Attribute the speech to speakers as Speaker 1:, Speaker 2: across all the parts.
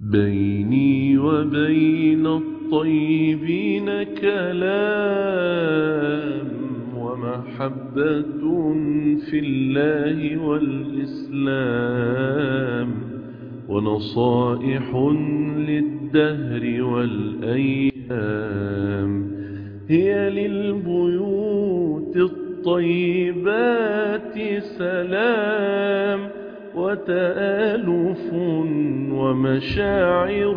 Speaker 1: بيني وبين الطيبين كلام ومحبة في الله والإسلام ونصائح للدهر والأيام هي للبيوت الطيبات سلام وتآلف ومشاعر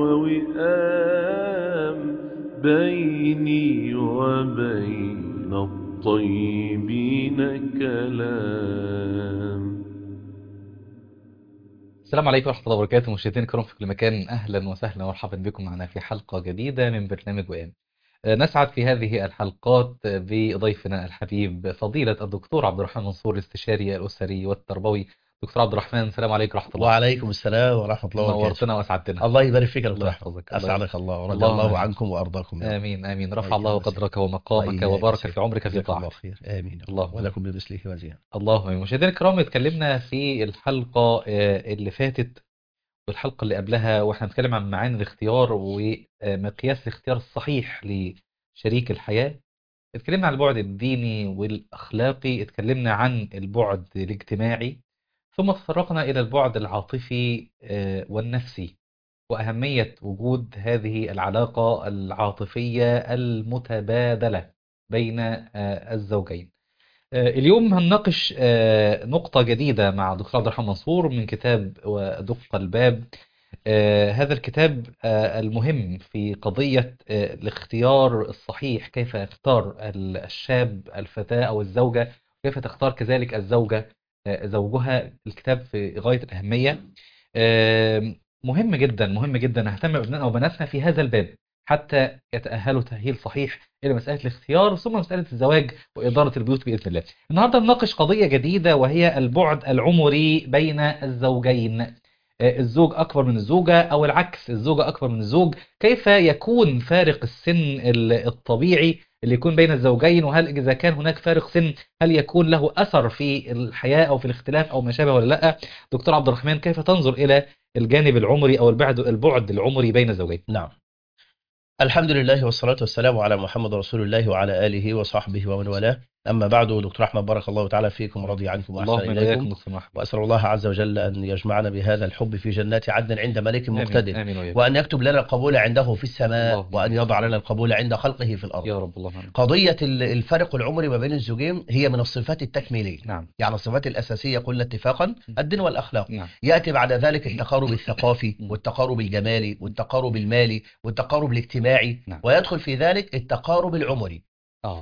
Speaker 1: ووئام بيني وبين الطيبين كلام
Speaker 2: السلام عليكم ورحمة الله وبركاته مشاهدينا الكرام في كل مكان أهلا وسهلا ومرحبا بكم معنا في حلقة جديدة من برنامج وئام نسعد في هذه الحلقات بضيفنا الحبيب فضيلة الدكتور عبد الرحمن منصور الاستشاري الأسري والتربوي دكتور عبد الرحمن السلام عليكم ورحمة الله
Speaker 3: وعليكم السلام ورحمة الله وبركاته
Speaker 2: نورتنا وأسعدتنا
Speaker 3: الله يبارك فيك يا
Speaker 2: الله
Speaker 3: دكتور
Speaker 2: يحفظك.
Speaker 3: أحمد أسعدك الله ورضي
Speaker 2: اللهم
Speaker 3: الله
Speaker 2: آمين.
Speaker 3: عنكم وأرضاكم يا رب.
Speaker 2: آمين آمين رفع
Speaker 3: الله
Speaker 2: الله
Speaker 3: يجزاك.
Speaker 2: قدرك ومقامك
Speaker 3: الله
Speaker 2: وبارك
Speaker 3: يجزاك.
Speaker 2: في عمرك في
Speaker 3: جزاك الله
Speaker 2: طاعتك
Speaker 3: خير آمين
Speaker 2: اللهم.
Speaker 3: ولكم بمثله وزيادة
Speaker 2: اللهم آمين مشاهدينا الكرام اتكلمنا في الحلقة آه، اللي فاتت والحلقة اللي قبلها واحنا بنتكلم عن معاني الاختيار ومقياس الاختيار الصحيح لشريك الحياة اتكلمنا عن البعد الديني والأخلاقي اتكلمنا عن البعد الاجتماعي ثم تطرقنا إلى البعد العاطفي آه، والنفسي وأهمية وجود هذه العلاقة العاطفية المتبادلة بين آه، الزوجين آه، اليوم هنناقش آه، نقطة جديدة مع دكتور عبد الرحمن منصور من كتاب ودق الباب آه، هذا الكتاب آه، المهم في قضية آه، الاختيار الصحيح كيف يختار ال- الشاب الفتاة أو الزوجة كيف تختار كذلك الزوجة آه، زوجها الكتاب في غاية الأهمية آه، مهم جدا مهم جدا نهتم بأبنائنا وبناتنا في هذا الباب حتى يتأهلوا تأهيل صحيح إلى مسألة الاختيار ثم مسألة الزواج وإدارة البيوت بإذن الله النهاردة نناقش قضية جديدة وهي البعد العمري بين الزوجين آه، الزوج أكبر من الزوجة أو العكس الزوجة أكبر من الزوج كيف يكون فارق السن ال- الطبيعي اللي يكون بين الزوجين وهل إذا كان هناك فارق سن هل يكون له أثر في الحياة أو في الاختلاف أو ما شابه ولا لا دكتور عبد الرحمن كيف تنظر إلى الجانب العمري أو البعد البعد العمري بين الزوجين
Speaker 3: نعم الحمد لله والصلاة والسلام على محمد رسول الله وعلى آله وصحبه ومن والاه أما بعد دكتور أحمد بارك الله تعالى فيكم ورضي عنكم وأحسن
Speaker 2: اللهم
Speaker 3: إليكم
Speaker 2: إياكم دكتور مرحبا
Speaker 3: وأسأل الله عز وجل أن يجمعنا بهذا الحب في جنات عدن عند ملك مقتدر
Speaker 2: آمين آمين وإياكم
Speaker 3: وأن يكتب لنا القبول عنده في السماء
Speaker 2: اللهم
Speaker 3: وأن يضع لنا القبول عند خلقه في الأرض
Speaker 2: يا رب اللهم آمين
Speaker 3: قضية ال- الفرق العمري ما بين الزوجين هي من الصفات التكميلية
Speaker 2: نعم
Speaker 3: يعني الصفات الأساسية قلنا اتفاقا الدين والأخلاق
Speaker 2: نعم
Speaker 3: يأتي بعد ذلك التقارب الثقافي
Speaker 2: م.
Speaker 3: والتقارب الجمالي والتقارب المالي والتقارب الاجتماعي
Speaker 2: نعم.
Speaker 3: ويدخل في ذلك التقارب العمري
Speaker 2: آه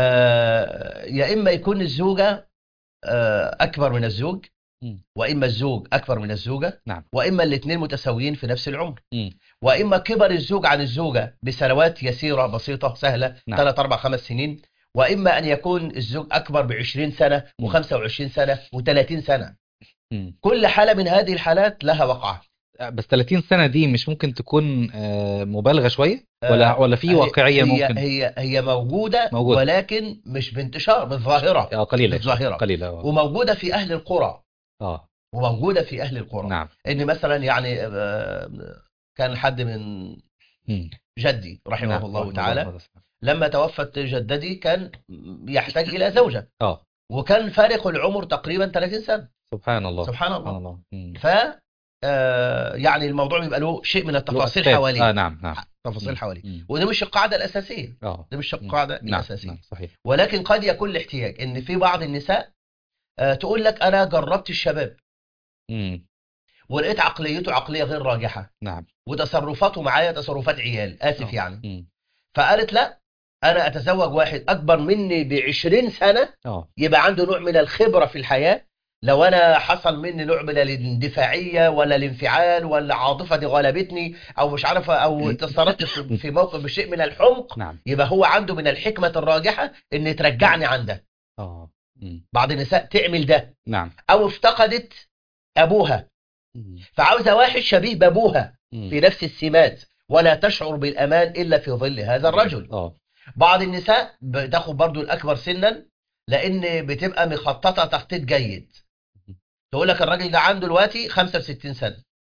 Speaker 3: آه يا إما يكون الزوجة آه أكبر من الزوج
Speaker 2: م.
Speaker 3: وإما الزوج أكبر من الزوجة
Speaker 2: نعم.
Speaker 3: وإما الاثنين متساويين في نفس العمر
Speaker 2: م.
Speaker 3: وإما كبر الزوج عن الزوجة بسنوات يسيرة بسيطة سهلة
Speaker 2: نعم.
Speaker 3: ثلاث أربع خمس سنين وإما أن يكون الزوج أكبر ب 20 سنة
Speaker 2: م.
Speaker 3: و25 سنة و30 سنة
Speaker 2: م.
Speaker 3: كل حالة من هذه الحالات لها وقعة
Speaker 2: بس 30 سنة دي مش ممكن تكون آه، مبالغة شوية ولا ولا في
Speaker 3: هي-
Speaker 2: واقعية
Speaker 3: هي
Speaker 2: ممكن
Speaker 3: هي هي موجودة,
Speaker 2: موجودة.
Speaker 3: ولكن مش بانتشار بالظاهرة
Speaker 2: آه، قليلة
Speaker 3: بالظاهرة.
Speaker 2: قليلة آه.
Speaker 3: وموجودة في أهل القرى
Speaker 2: اه
Speaker 3: وموجودة في أهل القرى
Speaker 2: نعم
Speaker 3: إن مثلا يعني آه، كان حد من
Speaker 2: م.
Speaker 3: جدي رحمه
Speaker 2: نعم،
Speaker 3: الله
Speaker 2: رحمه
Speaker 3: تعالى
Speaker 2: الله.
Speaker 3: لما توفت جدتي كان يحتاج إلى زوجة
Speaker 2: اه
Speaker 3: وكان فارق العمر تقريبا 30 سنة
Speaker 2: سبحان الله
Speaker 3: سبحان
Speaker 2: سبحان
Speaker 3: الله
Speaker 2: الله م.
Speaker 3: ف آه، يعني الموضوع بيبقى له شيء من التفاصيل
Speaker 2: له أسباب.
Speaker 3: حواليه
Speaker 2: اه نعم نعم
Speaker 3: تفاصيل
Speaker 2: م.
Speaker 3: حواليه
Speaker 2: م.
Speaker 3: ودي مش القاعدة الأساسية
Speaker 2: اه
Speaker 3: دي مش
Speaker 2: م.
Speaker 3: القاعدة
Speaker 2: نعم
Speaker 3: الأساسية
Speaker 2: نعم صحيح
Speaker 3: ولكن قد يكون الاحتياج ان في بعض النساء آه، تقول لك انا جربت الشباب
Speaker 2: م.
Speaker 3: ولقيت عقليته عقليه غير راجحه
Speaker 2: نعم
Speaker 3: وتصرفاته معايا تصرفات عيال اسف
Speaker 2: آه.
Speaker 3: يعني
Speaker 2: م.
Speaker 3: فقالت لا انا اتزوج واحد اكبر مني ب 20 سنه
Speaker 2: اه
Speaker 3: يبقى عنده نوع من الخبره في الحياه لو انا حصل مني نوع من الاندفاعيه ولا الانفعال ولا عاطفه دي غلبتني او مش عارفه او تصرفت في- في موقف بشيء من الحمق
Speaker 2: نعم
Speaker 3: يبقى هو عنده من الحكمه الراجحه ان ترجعني عنده
Speaker 2: اه م.
Speaker 3: بعض النساء تعمل ده
Speaker 2: نعم
Speaker 3: او افتقدت ابوها
Speaker 2: م.
Speaker 3: فعاوزه واحد شبيه بابوها
Speaker 2: م.
Speaker 3: في نفس السمات ولا تشعر بالامان الا في ظل هذا الرجل
Speaker 2: اه
Speaker 3: بعض النساء بتاخد برضو الاكبر سنا لان بتبقى مخططه تخطيط جيد تقول لك الراجل ده عنده دلوقتي 65 سنه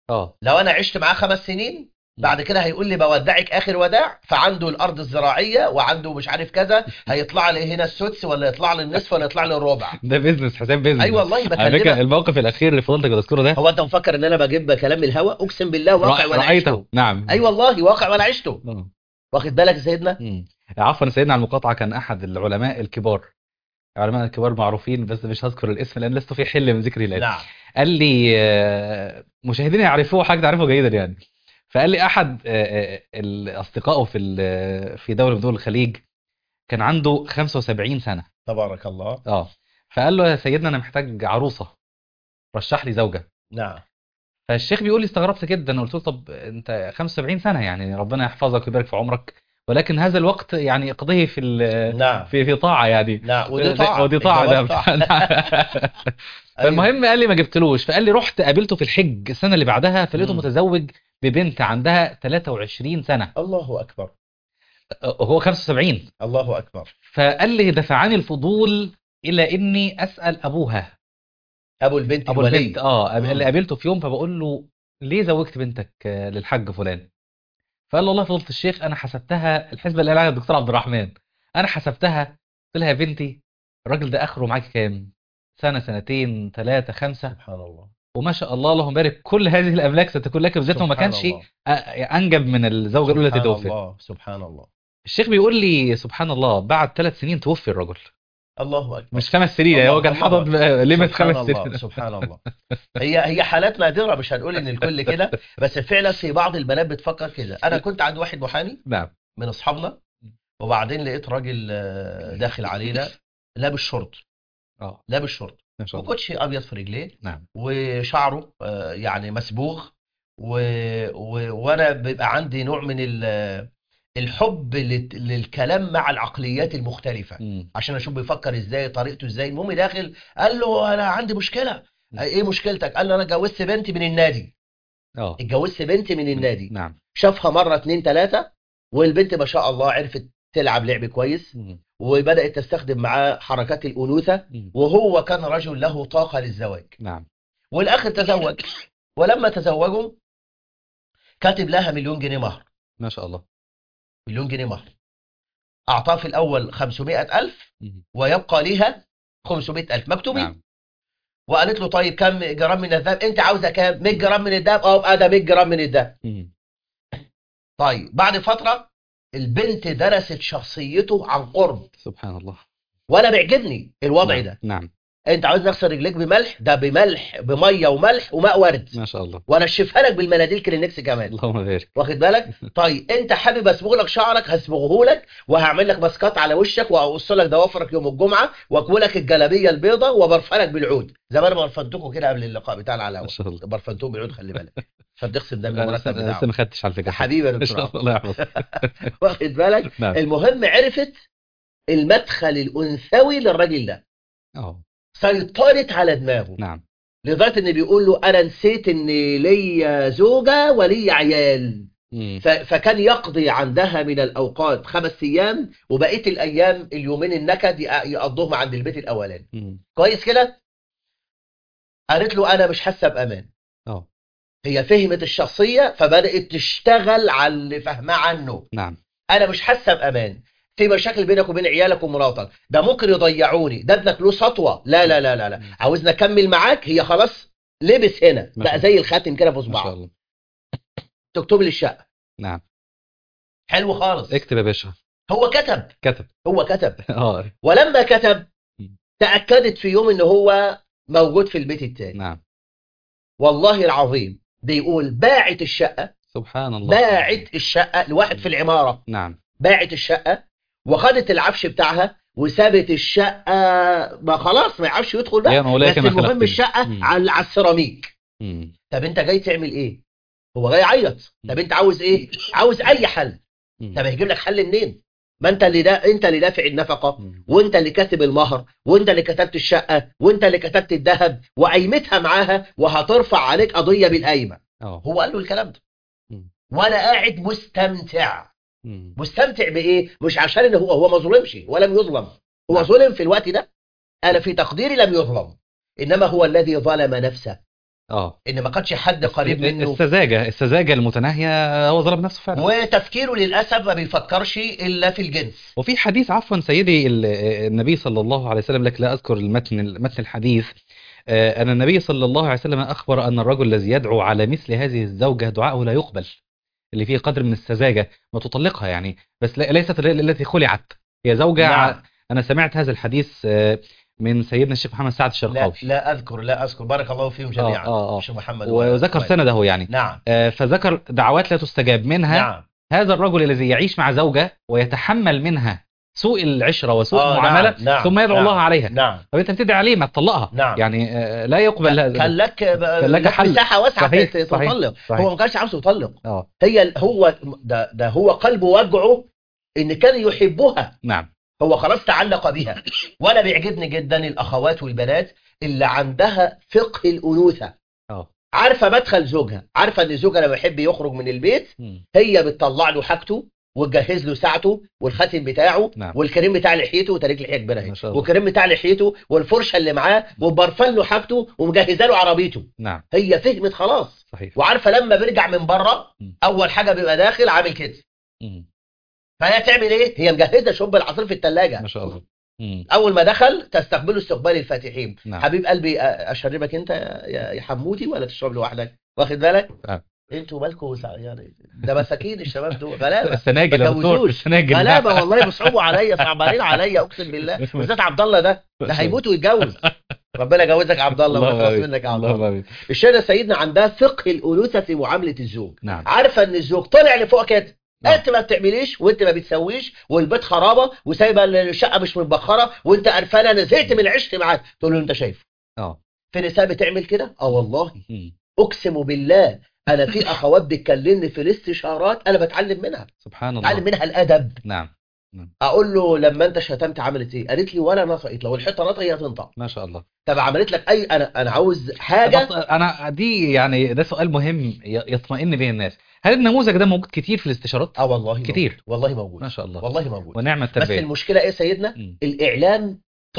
Speaker 2: اه
Speaker 3: لو انا عشت معاه خمس سنين بعد كده هيقول لي بودعك اخر وداع فعنده الارض الزراعيه وعنده مش عارف كذا هيطلع لي هنا السدس ولا يطلع لي النصف ولا يطلع لي الربع
Speaker 2: ده بيزنس حساب بيزنس
Speaker 3: اي والله
Speaker 2: على فكره
Speaker 3: بكلمك
Speaker 2: الموقف الاخير اللي فضلتك بتذكره ده
Speaker 3: هو انت مفكر ان انا بجيب كلام من الهوا اقسم بالله واقع
Speaker 2: رأ-
Speaker 3: ولا
Speaker 2: رايته
Speaker 3: عشته
Speaker 2: نعم
Speaker 3: اي والله واقع ولا عشته
Speaker 2: آه.
Speaker 3: واخد بالك يا سيدنا
Speaker 2: مم. عفوا سيدنا على المقاطعه كان احد العلماء الكبار العلماء الكبار معروفين بس مش هذكر الاسم لان لست في حل من ذكره الان
Speaker 3: نعم
Speaker 2: قال لي آه، مشاهدينا يعرفوه حاجه تعرفه جيدا يعني فقال لي احد آه، آه، الاصدقائه في ال- في دوله من دول الخليج كان عنده 75 سنه
Speaker 3: تبارك الله
Speaker 2: اه فقال له يا سيدنا انا محتاج عروسه رشح لي زوجه
Speaker 3: نعم
Speaker 2: فالشيخ بيقول لي استغربت جدا قلت له طب انت 75 سنه يعني ربنا يحفظك ويبارك في عمرك ولكن هذا الوقت يعني اقضيه في ال-
Speaker 3: نعم
Speaker 2: في في طاعه يعني
Speaker 3: نعم ودي طاعه
Speaker 2: ودي طاعه
Speaker 3: الجواز
Speaker 2: ده
Speaker 3: طاعة. أيوة.
Speaker 2: فالمهم قال لي ما جبتلوش فقال لي رحت قابلته في الحج السنه اللي بعدها فلقيته
Speaker 3: مم.
Speaker 2: متزوج ببنت عندها 23 سنه
Speaker 3: الله اكبر
Speaker 2: هو 75
Speaker 3: الله اكبر
Speaker 2: فقال لي دفعني الفضول الى اني اسال ابوها
Speaker 3: ابو البنت
Speaker 2: ابو
Speaker 3: الولي
Speaker 2: البنت اه
Speaker 3: مم.
Speaker 2: اللي قابلته في يوم فبقول له ليه زوجت بنتك آه، للحاج فلان فقال له والله فضلت الشيخ انا حسبتها الحسبه اللي قالها الدكتور عبد الرحمن انا حسبتها قلت لها يا بنتي الراجل ده اخره معاك كام سنه سنتين ثلاثه خمسه
Speaker 3: سبحان الله
Speaker 2: وما شاء الله اللهم بارك كل هذه الاملاك ستكون لك بذاتها وما
Speaker 3: سبحان
Speaker 2: كانش
Speaker 3: الله.
Speaker 2: أ- انجب من الزوجه الاولى التي
Speaker 3: سبحان
Speaker 2: توفت
Speaker 3: الله سبحان الله
Speaker 2: الشيخ بيقول لي سبحان الله بعد ثلاث سنين توفي الرجل
Speaker 3: الله اكبر
Speaker 2: مش خمس سنين يعني
Speaker 3: الله-
Speaker 2: هو كان
Speaker 3: الله
Speaker 2: حاطط ليميت
Speaker 3: سبحان
Speaker 2: خمس
Speaker 3: الله
Speaker 2: سنين
Speaker 3: سبحان الله هي هي حالات نادره مش هنقول ان الكل كده بس فعلا في بعض البنات بتفكر كده انا كنت عند واحد محامي
Speaker 2: نعم
Speaker 3: من اصحابنا وبعدين لقيت راجل آه، داخل علينا لابس شورت
Speaker 2: اه
Speaker 3: لابس شورت
Speaker 2: ما شاء الله
Speaker 3: وكوتشي ابيض في رجليه
Speaker 2: نعم
Speaker 3: وشعره آه، يعني مسبوغ و... و... وانا بيبقى عندي نوع من ال... الحب لل... للكلام مع العقليات المختلفه
Speaker 2: مم.
Speaker 3: عشان اشوف بيفكر ازاي طريقته ازاي المهم داخل قال له انا عندي مشكله ايه مشكلتك قال له انا اتجوزت بنتي من النادي
Speaker 2: اه
Speaker 3: اتجوزت بنتي من النادي
Speaker 2: نعم
Speaker 3: شافها مره اتنين تلاته والبنت ما شاء الله عرفت تلعب لعب كويس
Speaker 2: مم.
Speaker 3: وبدات تستخدم معاه حركات الانوثه
Speaker 2: مم.
Speaker 3: وهو كان رجل له طاقه للزواج
Speaker 2: نعم
Speaker 3: والاخ تزوج ولما تزوجوا كاتب لها مليون جنيه مهر
Speaker 2: ما شاء الله
Speaker 3: مليون جنيه مهر اعطاه في الاول 500 الف
Speaker 2: مم.
Speaker 3: ويبقى لها 500 الف مكتوبين
Speaker 2: نعم
Speaker 3: وقالت له طيب كم جرام من الذهب انت عاوزه كام 100 جرام من الذهب اه يبقى ده 100 جرام من الذهب
Speaker 2: مم.
Speaker 3: طيب بعد فتره البنت درست شخصيته عن قرب
Speaker 2: سبحان الله
Speaker 3: وانا بيعجبني الوضع
Speaker 2: نعم.
Speaker 3: ده
Speaker 2: نعم
Speaker 3: انت عاوز تغسل رجليك بملح ده بملح بميه وملح وماء ورد
Speaker 2: ما شاء الله
Speaker 3: وانشفها لك بالمناديل كلينكس كمان
Speaker 2: اللهم بارك
Speaker 3: واخد بالك طيب انت حابب اصبغ لك شعرك هصبغه لك وهعمل لك ماسكات على وشك واقص لك ضوافرك يوم الجمعه واكوي الجلابيه البيضاء وبرفنك بالعود زي ما انا برفنتكم كده قبل اللقاء بتاعنا على
Speaker 2: ما
Speaker 3: الهواء
Speaker 2: شاء الله
Speaker 3: برفنتهم بالعود خلي بالك عشان تخصم دم
Speaker 2: لا،
Speaker 3: المرتب
Speaker 2: لسه لسه
Speaker 3: بتاعه
Speaker 2: ما خدتش على فكره
Speaker 3: حبيبي يا
Speaker 2: ما
Speaker 3: دكتور
Speaker 2: شاء
Speaker 3: عمرو.
Speaker 2: الله الله يحفظك
Speaker 3: واخد بالك
Speaker 2: نعم
Speaker 3: المهم عرفت المدخل الانثوي للراجل ده
Speaker 2: اه
Speaker 3: سيطرت على دماغه
Speaker 2: نعم
Speaker 3: لدرجه ان بيقول له انا نسيت ان ليا زوجه وليا عيال
Speaker 2: مم.
Speaker 3: ف- فكان يقضي عندها من الاوقات خمس ايام وبقيه الايام اليومين النكد يق- يقضوهم عند البيت الاولاني
Speaker 2: مم.
Speaker 3: كويس كده قالت له انا مش حاسه بامان
Speaker 2: اه
Speaker 3: هي فهمت الشخصيه فبدات تشتغل على اللي فاهماه عنه
Speaker 2: نعم
Speaker 3: انا مش حاسه بامان في مشاكل بينك وبين عيالك ومراتك ده ممكن يضيعوني ده ابنك له سطوه لا لا لا لا, لا.
Speaker 2: مم.
Speaker 3: عاوزنا اكمل معاك هي خلاص لبس هنا
Speaker 2: ما شاء
Speaker 3: بقى
Speaker 2: الله.
Speaker 3: زي الخاتم كده في
Speaker 2: ما شاء
Speaker 3: صباعه
Speaker 2: الله
Speaker 3: تكتب لي الشقه
Speaker 2: نعم
Speaker 3: حلو خالص
Speaker 2: اكتب يا باشا
Speaker 3: هو كتب
Speaker 2: كتب
Speaker 3: هو كتب
Speaker 2: اه
Speaker 3: ولما كتب
Speaker 2: مم.
Speaker 3: تأكدت في يوم ان هو موجود في البيت التاني
Speaker 2: نعم
Speaker 3: والله العظيم بيقول باعت الشقة
Speaker 2: سبحان الله
Speaker 3: باعت الشقة لواحد في العمارة
Speaker 2: نعم
Speaker 3: باعت الشقة وخدت العفش بتاعها وسابت الشقة ما خلاص ما يعرفش يدخل
Speaker 2: يا
Speaker 3: بقى
Speaker 2: مولاي
Speaker 3: بس
Speaker 2: كما
Speaker 3: المهم
Speaker 2: خلقتني.
Speaker 3: الشقة
Speaker 2: مم.
Speaker 3: على على السيراميك
Speaker 2: مم.
Speaker 3: طب انت جاي تعمل ايه هو جاي يعيط طب انت عاوز ايه عاوز اي حل
Speaker 2: مم.
Speaker 3: طب هيجيب لك حل منين ما انت اللي دا انت اللي دافع النفقة
Speaker 2: مم.
Speaker 3: وانت اللي كاتب المهر وانت اللي كتبت الشقة وانت اللي كتبت الذهب وقيمتها معاها وهترفع عليك قضية بالقايمة
Speaker 2: اه
Speaker 3: هو قال له الكلام ده
Speaker 2: مم.
Speaker 3: وانا قاعد مستمتع
Speaker 2: مم.
Speaker 3: مستمتع بايه مش عشان ان هو هو ما ظلمش ولم يظلم هو
Speaker 2: نعم.
Speaker 3: ظلم في الوقت ده انا في تقديري لم يظلم انما هو الذي ظلم نفسه
Speaker 2: اه
Speaker 3: ان ما كانش حد قريب منه
Speaker 2: السذاجة السذاجة المتناهية هو ظلم نفسه فعلا
Speaker 3: وتفكيره للاسف ما بيفكرش الا في الجنس
Speaker 2: وفي حديث عفوا سيدي ال- النبي صلى الله عليه وسلم لك لا أذكر المتن متن الحديث آه، أن النبي صلى الله عليه وسلم أخبر أن الرجل الذي يدعو على مثل هذه الزوجة دعاءه لا يقبل اللي فيه قدر من السذاجة ما تطلقها يعني بس لا- ليست ال- التي خلعت هي زوجة
Speaker 3: نعم.
Speaker 2: ع- أنا سمعت هذا الحديث آه، من سيدنا الشيخ محمد سعد
Speaker 3: لا,
Speaker 2: الشرقاوي
Speaker 3: لا اذكر لا اذكر بارك الله فيهم جميعا
Speaker 2: آه، آه.
Speaker 3: شيخ محمد
Speaker 2: وذكر
Speaker 3: و-
Speaker 2: سنده يعني
Speaker 3: نعم
Speaker 2: آه، فذكر دعوات لا تستجاب منها
Speaker 3: نعم
Speaker 2: هذا الرجل الذي يعيش مع زوجة ويتحمل منها سوء العشرة وسوء
Speaker 3: آه،
Speaker 2: المعاملة
Speaker 3: نعم، نعم،
Speaker 2: ثم يدعو
Speaker 3: نعم،
Speaker 2: الله عليها
Speaker 3: نعم
Speaker 2: طب انت بتدعي عليه ما تطلقها
Speaker 3: نعم.
Speaker 2: يعني آه، لا يقبل هذا
Speaker 3: كان لك
Speaker 2: كان لك
Speaker 3: لك
Speaker 2: حل.
Speaker 3: مساحه واسعه
Speaker 2: صحيح،
Speaker 3: ت-
Speaker 2: صحيح،
Speaker 3: تطلق
Speaker 2: صحيح.
Speaker 3: هو ما كانش عاوز يطلق
Speaker 2: اه
Speaker 3: هي هو ده, ده هو قلبه وجعه ان كان يحبها
Speaker 2: نعم
Speaker 3: هو خلاص تعلق بها وانا بيعجبني جدا الاخوات والبنات اللي عندها فقه الانوثه
Speaker 2: اه
Speaker 3: عارفه مدخل زوجها عارفه ان زوجها لما يحب يخرج من البيت
Speaker 2: مم.
Speaker 3: هي بتطلع له حاجته وتجهز له ساعته والخاتم بتاعه
Speaker 2: نعم.
Speaker 3: والكريم بتاع لحيته وتاريخ لحيه كبيره اهي
Speaker 2: ما شاء الله.
Speaker 3: والكريم بتاع لحيته والفرشه اللي معاه وبرفان له حاجته ومجهزه له عربيته
Speaker 2: نعم
Speaker 3: هي فهمت خلاص
Speaker 2: صحيح
Speaker 3: وعارفه لما بيرجع من بره
Speaker 2: مم.
Speaker 3: اول حاجه بيبقى داخل عامل كده
Speaker 2: مم.
Speaker 3: فهي تعمل ايه هي مجهزه شرب العصير في الثلاجه
Speaker 2: ما شاء الله مم.
Speaker 3: اول ما دخل تستقبله استقبال الفاتحين
Speaker 2: نعم.
Speaker 3: حبيب قلبي أ- اشربك انت يا يا حمودي ولا تشرب لوحدك واخد بالك
Speaker 2: آه.
Speaker 3: انتوا مالكم سع- يعني ده مساكين الشباب دول غلابه
Speaker 2: السناجل
Speaker 3: ما
Speaker 2: يا دكتور
Speaker 3: تجوزوش.
Speaker 2: السناجل
Speaker 3: غلابه والله بيصعبوا عليا صعبانين عليا اقسم بالله بالذات عبد الله ده ده هيموت ويتجوز ربنا يجوزك يا عبد الله
Speaker 2: اللهم
Speaker 3: ويخلص
Speaker 2: آمين.
Speaker 3: منك يا عبد
Speaker 2: اللهم
Speaker 3: الله
Speaker 2: آمين.
Speaker 3: الشهاده سيدنا عندها فقه الانوثه في معامله الزوج
Speaker 2: نعم
Speaker 3: عارفه ان الزوج طلع لفوق كده
Speaker 2: نعم.
Speaker 3: انت ما بتعمليش وانت ما بتسويش والبيت خرابه وسايبه الشقه مش متبخره وانت قرفانه انا زهقت من عشت معاك تقول له انت شايف
Speaker 2: اه
Speaker 3: في نساء بتعمل كده اه والله
Speaker 2: مم.
Speaker 3: اقسم بالله انا في اخوات بتكلمني في الاستشارات انا بتعلم منها
Speaker 2: سبحان
Speaker 3: بتعلم
Speaker 2: الله
Speaker 3: منها الادب
Speaker 2: نعم
Speaker 3: اقول له لما انت شتمت عملت ايه قالت لي ولا نطقت لو الحيطه نطقت هي تنطق
Speaker 2: ما شاء الله
Speaker 3: طب عملت لك اي انا انا عاوز حاجه
Speaker 2: بس انا دي يعني ده سؤال مهم ي- يطمئن به الناس هل النموذج ده موجود كتير في الاستشارات
Speaker 3: اه والله موجود.
Speaker 2: كتير.
Speaker 3: والله موجود
Speaker 2: ما شاء الله
Speaker 3: والله موجود
Speaker 2: ونعم
Speaker 3: بس
Speaker 2: التربية
Speaker 3: المشكله ايه يا سيدنا
Speaker 2: مم.
Speaker 3: الاعلام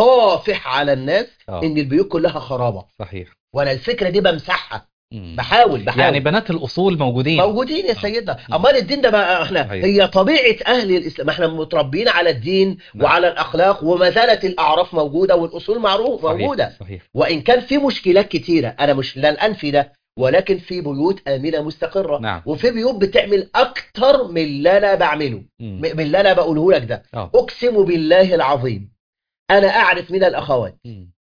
Speaker 3: طافح على الناس
Speaker 2: اه
Speaker 3: ان البيوت كلها خرابه
Speaker 2: صحيح
Speaker 3: وانا الفكره دي بمسحها
Speaker 2: مم.
Speaker 3: بحاول بحاول
Speaker 2: يعني بنات الاصول موجودين
Speaker 3: موجودين يا سيدنا امال الدين ده بقى احنا
Speaker 2: صحيح.
Speaker 3: هي طبيعه اهل الاسلام احنا متربيين على الدين
Speaker 2: نعم.
Speaker 3: وعلى الاخلاق وما زالت الاعراف موجوده والاصول معروف
Speaker 2: صحيح.
Speaker 3: موجوده
Speaker 2: صحيح
Speaker 3: وان كان في مشكلات كتيره انا مش لن انفي ده ولكن في بيوت امنه مستقره
Speaker 2: نعم
Speaker 3: وفي بيوت بتعمل اكتر من اللي انا بعمله
Speaker 2: مم.
Speaker 3: م- من اللي انا بقوله لك ده
Speaker 2: اه
Speaker 3: اقسم بالله العظيم انا اعرف من الاخوات
Speaker 2: مم.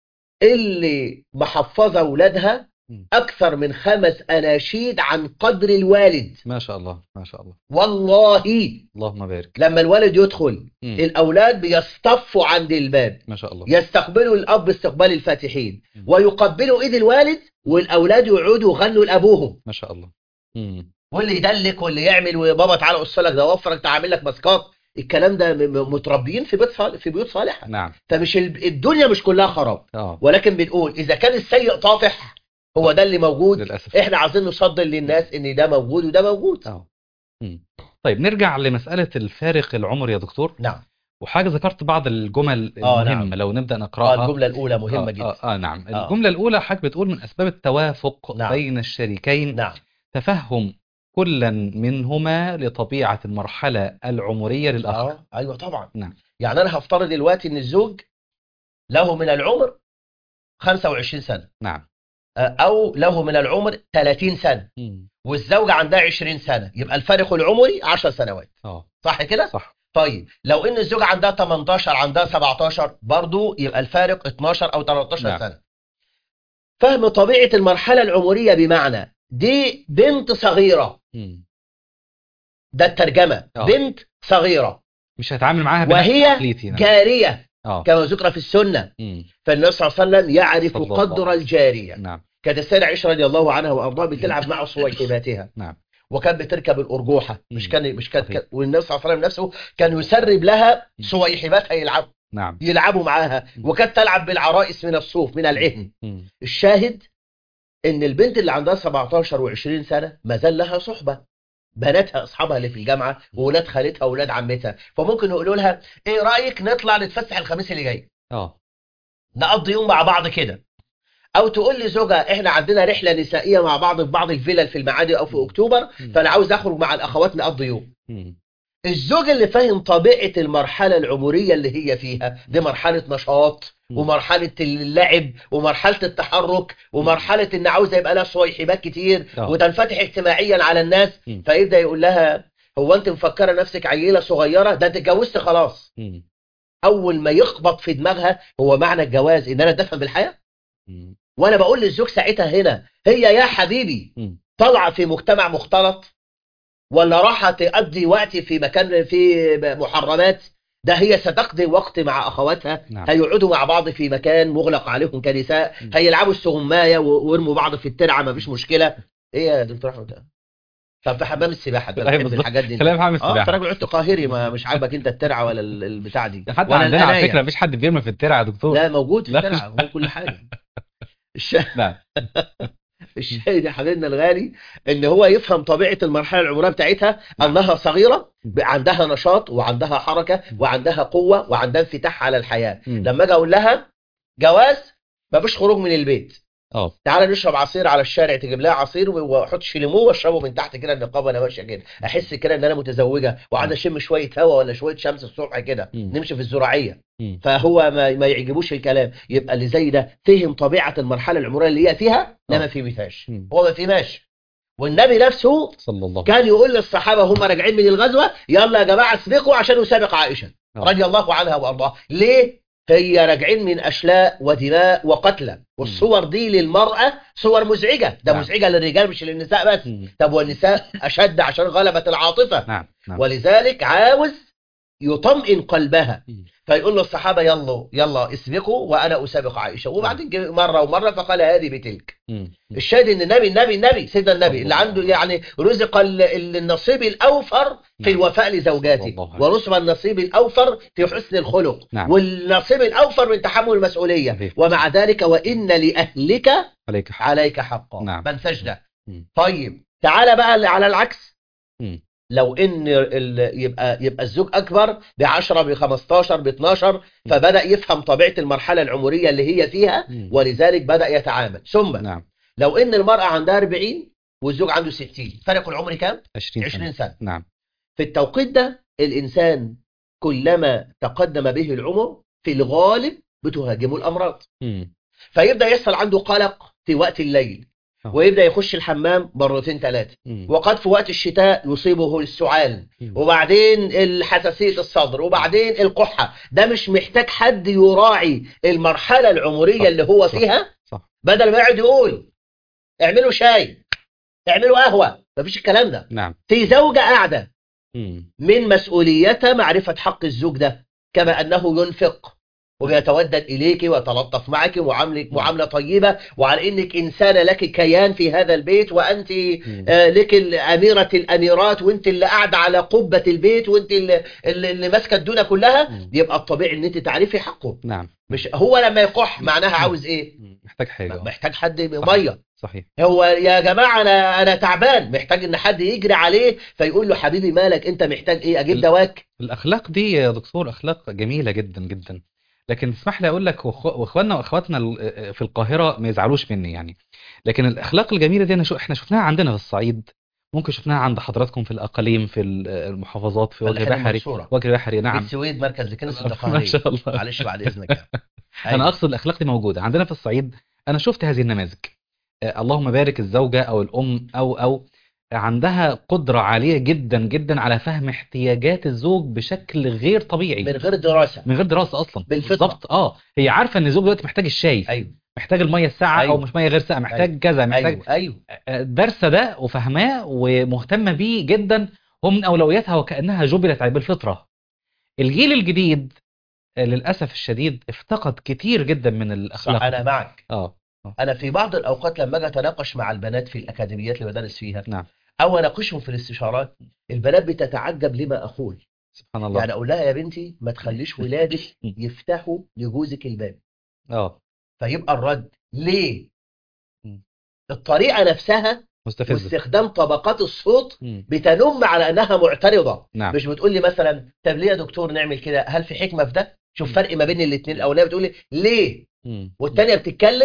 Speaker 3: اللي محفظه اولادها
Speaker 2: مم.
Speaker 3: اكثر من خمس اناشيد عن قدر الوالد
Speaker 2: ما شاء الله ما شاء الله
Speaker 3: والله
Speaker 2: اللهم بارك
Speaker 3: لما الوالد يدخل
Speaker 2: مم.
Speaker 3: الاولاد بيصطفوا عند الباب
Speaker 2: ما شاء الله
Speaker 3: يستقبلوا الاب استقبال الفاتحين
Speaker 2: مم.
Speaker 3: ويقبلوا ايد الوالد والاولاد يقعدوا يغنوا لابوهم
Speaker 2: ما شاء الله مم.
Speaker 3: واللي يدلك واللي يعمل وبابا تعالى قص لك ده وفرك تعمل لك ماسكات الكلام ده م- م- متربيين في بيت صالح في بيوت صالحه
Speaker 2: نعم
Speaker 3: فمش ال- الدنيا مش كلها خراب
Speaker 2: اه
Speaker 3: ولكن بنقول اذا كان السيء طافح هو ده اللي موجود
Speaker 2: للاسف
Speaker 3: احنا عايزين نصدر للناس ان ده موجود وده موجود
Speaker 2: اه مم. طيب نرجع لمسألة الفارق العمري يا دكتور
Speaker 3: نعم
Speaker 2: وحاجة ذكرت بعض الجمل
Speaker 3: آه،
Speaker 2: المهمة
Speaker 3: نعم.
Speaker 2: لو نبدأ
Speaker 3: اه
Speaker 2: نقرأها
Speaker 3: الجمله الاولى مهمه
Speaker 2: آه
Speaker 3: جدا
Speaker 2: آه, آه نعم
Speaker 3: آه.
Speaker 2: الجملة الأولى حضرتك بتقول من أسباب التوافق
Speaker 3: نعم.
Speaker 2: بين الشريكين
Speaker 3: نعم
Speaker 2: تفهم كلا منهما لطبيعة المرحلة العمرية للآخر
Speaker 3: اه ايوه طبعا
Speaker 2: نعم.
Speaker 3: يعني انا هفترض دلوقتي ان الزوج له من العمر 25 سنه
Speaker 2: نعم
Speaker 3: آه، او له من العمر 30 سنه
Speaker 2: مم.
Speaker 3: والزوجه عندها 20 سنه يبقى الفارق العمري 10 سنوات
Speaker 2: اه
Speaker 3: صح كده
Speaker 2: صح
Speaker 3: طيب لو ان الزوجه عندها 18 عندها 17 برضو يبقى الفارق 12 او 13
Speaker 2: نعم.
Speaker 3: سنه فهم طبيعه المرحله العمريه بمعنى دي بنت صغيره
Speaker 2: مم.
Speaker 3: ده الترجمه
Speaker 2: آه.
Speaker 3: بنت صغيره
Speaker 2: مش هتعامل معاها بنفس
Speaker 3: وهي
Speaker 2: عقليتي نعم.
Speaker 3: جاريه
Speaker 2: اه
Speaker 3: كما ذكر في السنه
Speaker 2: مم.
Speaker 3: فالنبي صلى الله عليه وسلم يعرف
Speaker 2: صلى الله
Speaker 3: قدر
Speaker 2: عليه
Speaker 3: الجاريه
Speaker 2: نعم
Speaker 3: كانت السيدة عائشة رضي الله عنها وأرضاها بتلعب مع صويحباتها
Speaker 2: نعم
Speaker 3: وكانت بتركب الأرجوحة مش
Speaker 2: مم.
Speaker 3: كان مش كان
Speaker 2: صحيح.
Speaker 3: كان- والنبي صلى الله عليه وسلم نفسه كان يسرب لها صويحباتها يلعب
Speaker 2: نعم
Speaker 3: يلعبوا معاها
Speaker 2: مم.
Speaker 3: وكانت تلعب بالعرائس من الصوف من العهن
Speaker 2: مم.
Speaker 3: الشاهد ان البنت اللي عندها 17 و20 سنة ما زال لها صحبة بناتها اصحابها اللي في الجامعة وولاد خالتها وولاد عمتها فممكن يقولوا لها ايه رأيك نطلع نتفسح الخميس اللي جاي
Speaker 2: اه
Speaker 3: نقضي يوم مع بعض كده او تقول لي زوجها احنا عندنا رحله نسائيه مع بعض في بعض الفلل في المعادي او في اكتوبر
Speaker 2: مم.
Speaker 3: فانا عاوز اخرج مع الاخوات نقضي يوم
Speaker 2: مم.
Speaker 3: الزوج اللي فاهم طبيعه المرحله العمريه اللي هي فيها دي مرحله نشاط
Speaker 2: مم.
Speaker 3: ومرحله اللعب ومرحله التحرك ومرحله ان عاوزه يبقى لها صويحبات كتير
Speaker 2: آه.
Speaker 3: وتنفتح اجتماعيا على الناس
Speaker 2: مم.
Speaker 3: فيبدا يقول لها هو انت مفكره نفسك عيله صغيره ده انت اتجوزت خلاص
Speaker 2: مم.
Speaker 3: اول ما يخبط في دماغها هو معنى الجواز ان انا اتدفن بالحياه
Speaker 2: مم.
Speaker 3: وانا بقول للزوج ساعتها هنا هي يا حبيبي
Speaker 2: مم.
Speaker 3: طالعه في مجتمع مختلط ولا راحه تقضي وقت في مكان في محرمات ده هي ستقضي وقت مع اخواتها
Speaker 2: نعم.
Speaker 3: هيقعدوا مع بعض في مكان مغلق عليهم كنساء
Speaker 2: مم.
Speaker 3: هيلعبوا السغمايه و- ويرموا بعض في الترعه مفيش مشكله ايه يا دكتور احمد طب في حمام السباحه ده
Speaker 2: أيوة
Speaker 3: بتحب
Speaker 2: بالظبط.
Speaker 3: الحاجات دي
Speaker 2: خلينا في حمام
Speaker 3: اه انت
Speaker 2: السباحه
Speaker 3: راجل عدت قاهري ما مش عاجبك انت الترعه ولا ال- البتاع دي
Speaker 2: حتى
Speaker 3: ولا
Speaker 2: عندنا على
Speaker 3: القناية.
Speaker 2: فكره مفيش حد بيرمي في الترعه يا دكتور
Speaker 3: لا موجود في
Speaker 2: لا.
Speaker 3: الترعه هو كل حاجه الش-
Speaker 2: نعم
Speaker 3: الشاهد يا حبيبنا الغالي ان هو يفهم طبيعه المرحله العمريه بتاعتها انها صغيره ب- عندها نشاط وعندها حركه وعندها قوه وعندها انفتاح على الحياه
Speaker 2: مم.
Speaker 3: لما اجي اقول لها جواز مفيش خروج من البيت
Speaker 2: اه
Speaker 3: تعالى نشرب عصير على الشارع تجيب لها عصير واحط شيليمو واشربه من تحت كده النقاب وانا ماشيه كده احس كده ان انا متزوجه وقاعد اشم شويه هوا ولا شويه شمس الصبح كده
Speaker 2: مم.
Speaker 3: نمشي في الزراعيه
Speaker 2: مم.
Speaker 3: فهو ما, ما يعجبوش الكلام يبقى اللي زي ده فهم طبيعه المرحله العمريه اللي هي فيها لا
Speaker 2: آه.
Speaker 3: ما فهمتهاش
Speaker 2: مم.
Speaker 3: هو ما فهمهاش والنبي نفسه
Speaker 2: صلى الله
Speaker 3: كان يقول للصحابه هم راجعين من الغزوه يلا يا جماعه اسبقوا عشان نسابق عائشه
Speaker 2: آه.
Speaker 3: رضي الله عنها وارضاها ليه هي راجعين من اشلاء ودماء وقتلى والصور دي للمراه صور مزعجه ده
Speaker 2: نعم.
Speaker 3: مزعجه للرجال مش للنساء بس
Speaker 2: مم.
Speaker 3: طب والنساء اشد عشان غلبت العاطفه
Speaker 2: نعم نعم
Speaker 3: ولذلك عاوز يطمئن قلبها
Speaker 2: مم.
Speaker 3: فيقول للصحابه يلا يلا اسبقوا وانا اسابق عائشه وبعدين جه مره ومره فقال هذه بتلك
Speaker 2: مم.
Speaker 3: الشاهد ان النبي النبي النبي سيدنا النبي
Speaker 2: صلى
Speaker 3: اللي
Speaker 2: الله
Speaker 3: عنده
Speaker 2: عليه
Speaker 3: يعني رزق ال- ال- النصيب الاوفر في
Speaker 2: نعم.
Speaker 3: الوفاء
Speaker 2: صلى
Speaker 3: لزوجاته
Speaker 2: الله عليه
Speaker 3: ورزق النصيب الاوفر في حسن الخلق
Speaker 2: نعم.
Speaker 3: والنصيب الاوفر من تحمل المسؤوليه
Speaker 2: صحيح.
Speaker 3: ومع ذلك وان لاهلك
Speaker 2: عليك حق
Speaker 3: عليك حقا
Speaker 2: نعم.
Speaker 3: ما انساش ده
Speaker 2: مم.
Speaker 3: طيب تعالى بقى اللي على العكس
Speaker 2: مم.
Speaker 3: لو ان ال- يبقى يبقى الزوج اكبر ب 10 ب 15 ب 12 فبدا يفهم طبيعه المرحله العمريه اللي هي فيها
Speaker 2: مم.
Speaker 3: ولذلك بدا يتعامل ثم
Speaker 2: نعم
Speaker 3: لو ان المراه عندها 40 والزوج عنده 60 فرق العمر كام
Speaker 2: 20
Speaker 3: 20 سنه
Speaker 2: نعم
Speaker 3: في التوقيت ده الانسان كلما تقدم به العمر في الغالب بتهاجمه الامراض
Speaker 2: مم.
Speaker 3: فيبدا يحصل عنده قلق في وقت الليل
Speaker 2: آه.
Speaker 3: ويبدا يخش الحمام مرتين ثلاثه
Speaker 2: مم.
Speaker 3: وقد في وقت الشتاء يصيبه السعال
Speaker 2: مم.
Speaker 3: وبعدين الحساسية الصدر وبعدين القحة ده مش محتاج حد يراعي المرحلة العمرية
Speaker 2: صح،
Speaker 3: اللي هو
Speaker 2: صح.
Speaker 3: فيها
Speaker 2: صح
Speaker 3: بدل ما يقعد يقول اعملوا شاي اعملوا قهوة مفيش الكلام ده
Speaker 2: نعم
Speaker 3: في زوجة قاعدة
Speaker 2: مم.
Speaker 3: من مسؤوليتها معرفة حق الزوج ده كما أنه ينفق وبيتودد إليك ويتلطف معك ومعاملك معاملة طيبة وعلى إنك إنسانة لك كيان في هذا البيت وأنت
Speaker 2: مم.
Speaker 3: آه، لك الأميرة الأميرات وأنت اللي قاعدة على قبة البيت وأنت اللي, اللي اللي ماسكة الدنيا كلها
Speaker 2: مم.
Speaker 3: يبقى الطبيعي إن أنت تعرفي حقه
Speaker 2: نعم
Speaker 3: مش هو لما يقح معناها عاوز إيه
Speaker 2: مم. محتاج حاجة
Speaker 3: محتاج حد
Speaker 2: صحيح.
Speaker 3: مية
Speaker 2: صحيح
Speaker 3: هو يا جماعة أنا أنا تعبان محتاج إن حد يجري عليه فيقول له حبيبي مالك أنت محتاج إيه أجيب
Speaker 2: ال-
Speaker 3: دواك
Speaker 2: الأخلاق دي يا دكتور أخلاق جميلة جدا جدا لكن تسمح لي أقول لك وأخو- وإخواننا وأخواتنا ال- في القاهرة ما يزعلوش مني يعني لكن الأخلاق الجميلة دي أنا شو إحنا شفناها عندنا في الصعيد ممكن شفناها عند حضراتكم في الأقاليم في ال- المحافظات في وجه
Speaker 3: الحلم
Speaker 2: بحري
Speaker 3: المنصورة.
Speaker 2: وجه بحري نعم
Speaker 3: السويد مركز لكنس
Speaker 2: ما
Speaker 3: التقارير
Speaker 2: شاء الله
Speaker 3: معلش بعد اذنك يعني.
Speaker 2: انا
Speaker 3: أيوة.
Speaker 2: اقصد الاخلاق دي موجوده عندنا في الصعيد انا شفت هذه النماذج آه، اللهم بارك الزوجه او الام او او عندها قدره عاليه جدا جدا على فهم احتياجات الزوج بشكل غير طبيعي
Speaker 3: من غير دراسه
Speaker 2: من غير دراسه اصلا
Speaker 3: بالفطرة.
Speaker 2: بالظبط اه هي عارفه ان الزوج دلوقتي محتاج الشاي
Speaker 3: ايوه
Speaker 2: محتاج الميه الساقعه
Speaker 3: أيوة.
Speaker 2: او مش ميه غير ساقعه محتاج كذا محتاج
Speaker 3: ايوه ايوه
Speaker 2: آه، دارسه ده وفهماه ومهتمه بيه جدا هو من اولوياتها وكانها جبلت عليه بالفطره الجيل الجديد آه، للاسف الشديد افتقد كتير جدا من
Speaker 3: صح
Speaker 2: الاخلاق
Speaker 3: انا معك
Speaker 2: اه
Speaker 3: انا في بعض الاوقات لما اجي اتناقش مع البنات في الاكاديميات اللي بدرس فيها
Speaker 2: نعم
Speaker 3: او اناقشهم في الاستشارات البنات بتتعجب لما اقول
Speaker 2: سبحان الله
Speaker 3: يعني اقول لها يا بنتي ما تخليش ولادك يفتحوا لجوزك الباب
Speaker 2: اه
Speaker 3: فيبقى الرد ليه
Speaker 2: مم.
Speaker 3: الطريقه نفسها
Speaker 2: مستفزه
Speaker 3: واستخدام طبقات الصوت
Speaker 2: مم.
Speaker 3: بتنم على انها معترضه
Speaker 2: نعم
Speaker 3: مش بتقول لي مثلا طب ليه يا دكتور نعمل كده هل في حكمه في ده شوف
Speaker 2: مم.
Speaker 3: فرق ما بين الاثنين الاولانيه بتقول لي ليه
Speaker 2: مم.
Speaker 3: والثانيه بتتكلم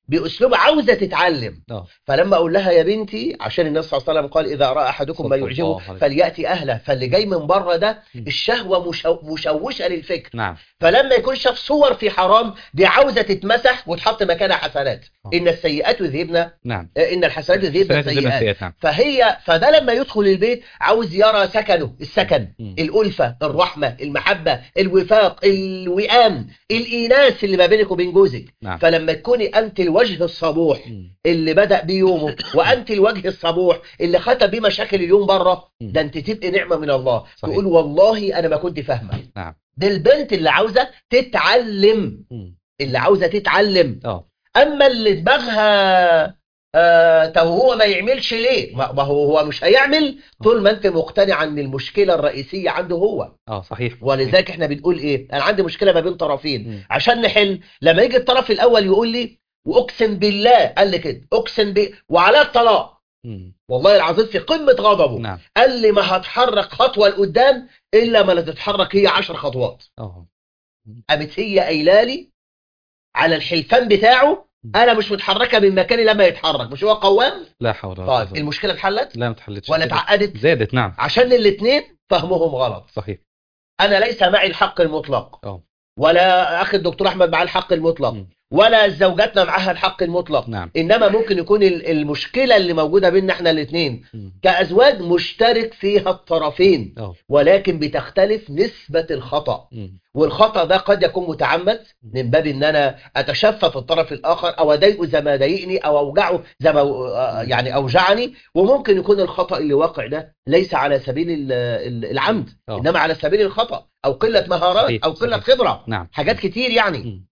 Speaker 3: باسلوب عاوزه تتعلم
Speaker 2: اه
Speaker 3: فلما اقول لها يا بنتي عشان النبي صلى الله عليه وسلم قال اذا راى احدكم ما
Speaker 2: صلى الله
Speaker 3: يعجبه
Speaker 2: عليه
Speaker 3: فلياتي اهله فاللي جاي من بره ده
Speaker 2: م.
Speaker 3: الشهوه مشو- مشوشه للفكر
Speaker 2: نعم
Speaker 3: فلما يكون شاف صور في حرام دي عاوزه تتمسح وتحط مكانها حسنات
Speaker 2: آه.
Speaker 3: ان السيئات يذهبن
Speaker 2: نعم
Speaker 3: ان الحسنات يذهبن
Speaker 2: سنة الزمن
Speaker 3: السيئات
Speaker 2: السيئات نعم
Speaker 3: فهي فده لما يدخل البيت عاوز يرى سكنه السكن
Speaker 2: مم.
Speaker 3: الألفة الرحمة المحبة الوفاق الوئام الإيناس اللي ما بينك وبين جوزك
Speaker 2: نعم
Speaker 3: فلما تكوني أنت الوجه الصبوح
Speaker 2: مم.
Speaker 3: اللي بدأ بيه يومه وأنت الوجه الصبوح اللي ختم بيه مشاكل اليوم بره
Speaker 2: مم.
Speaker 3: ده أنت تبقي نعمة من الله
Speaker 2: صحيح.
Speaker 3: تقول والله أنا ما كنت فاهمة
Speaker 2: نعم
Speaker 3: دي البنت اللي عاوزة تتعلم
Speaker 2: مم.
Speaker 3: اللي عاوزة تتعلم
Speaker 2: اه
Speaker 3: اما اللي دماغها آه طب هو ما يعملش ليه ما ما هو هو مش هيعمل طول ما انت مقتنع ان المشكله الرئيسيه عنده هو
Speaker 2: اه صحيح
Speaker 3: ولذلك احنا بنقول ايه انا عندي مشكله ما بين طرفين
Speaker 2: مم.
Speaker 3: عشان نحل لما يجي الطرف الاول يقول لي واقسم بالله قال لي كده اقسم ب وعلى الطلاق
Speaker 2: مم.
Speaker 3: والله العظيم في قمه غضبه
Speaker 2: نعم
Speaker 3: قال لي ما هتحرك خطوه لقدام الا ما لا تتحرك هي عشر خطوات
Speaker 2: اه
Speaker 3: قامت هي قايله لي على الحلفان بتاعه انا مش متحركه من مكاني لما يتحرك مش هو قوام
Speaker 2: لا حول ولا قوة
Speaker 3: طيب
Speaker 2: إلا
Speaker 3: المشكله اتحلت
Speaker 2: بالله. لا ما تحلتش
Speaker 3: ولا
Speaker 2: كده.
Speaker 3: اتعقدت
Speaker 2: زادت نعم
Speaker 3: عشان الاثنين فهمهم غلط
Speaker 2: صحيح
Speaker 3: انا ليس معي الحق المطلق
Speaker 2: اه
Speaker 3: ولا اخي الدكتور احمد معاه الحق المطلق
Speaker 2: مم.
Speaker 3: ولا زوجاتنا معاها الحق المطلق
Speaker 2: نعم
Speaker 3: انما ممكن يكون ال- المشكله اللي موجوده بيننا احنا الاثنين
Speaker 2: مم.
Speaker 3: كازواج مشترك فيها الطرفين
Speaker 2: اه
Speaker 3: ولكن بتختلف نسبه الخطا
Speaker 2: مم.
Speaker 3: والخطا ده قد يكون متعمد من باب ان انا اتشفى الطرف الاخر او اضايقه زي ما ضايقني او اوجعه زي ما آه، يعني اوجعني وممكن يكون الخطا اللي واقع ده ليس على سبيل ال- ال- العمد
Speaker 2: آه.
Speaker 3: انما على سبيل الخطا او قله مهارات
Speaker 2: صحيح،
Speaker 3: او قله
Speaker 2: صحيح.
Speaker 3: خبره
Speaker 2: نعم
Speaker 3: حاجات كتير يعني
Speaker 2: مم.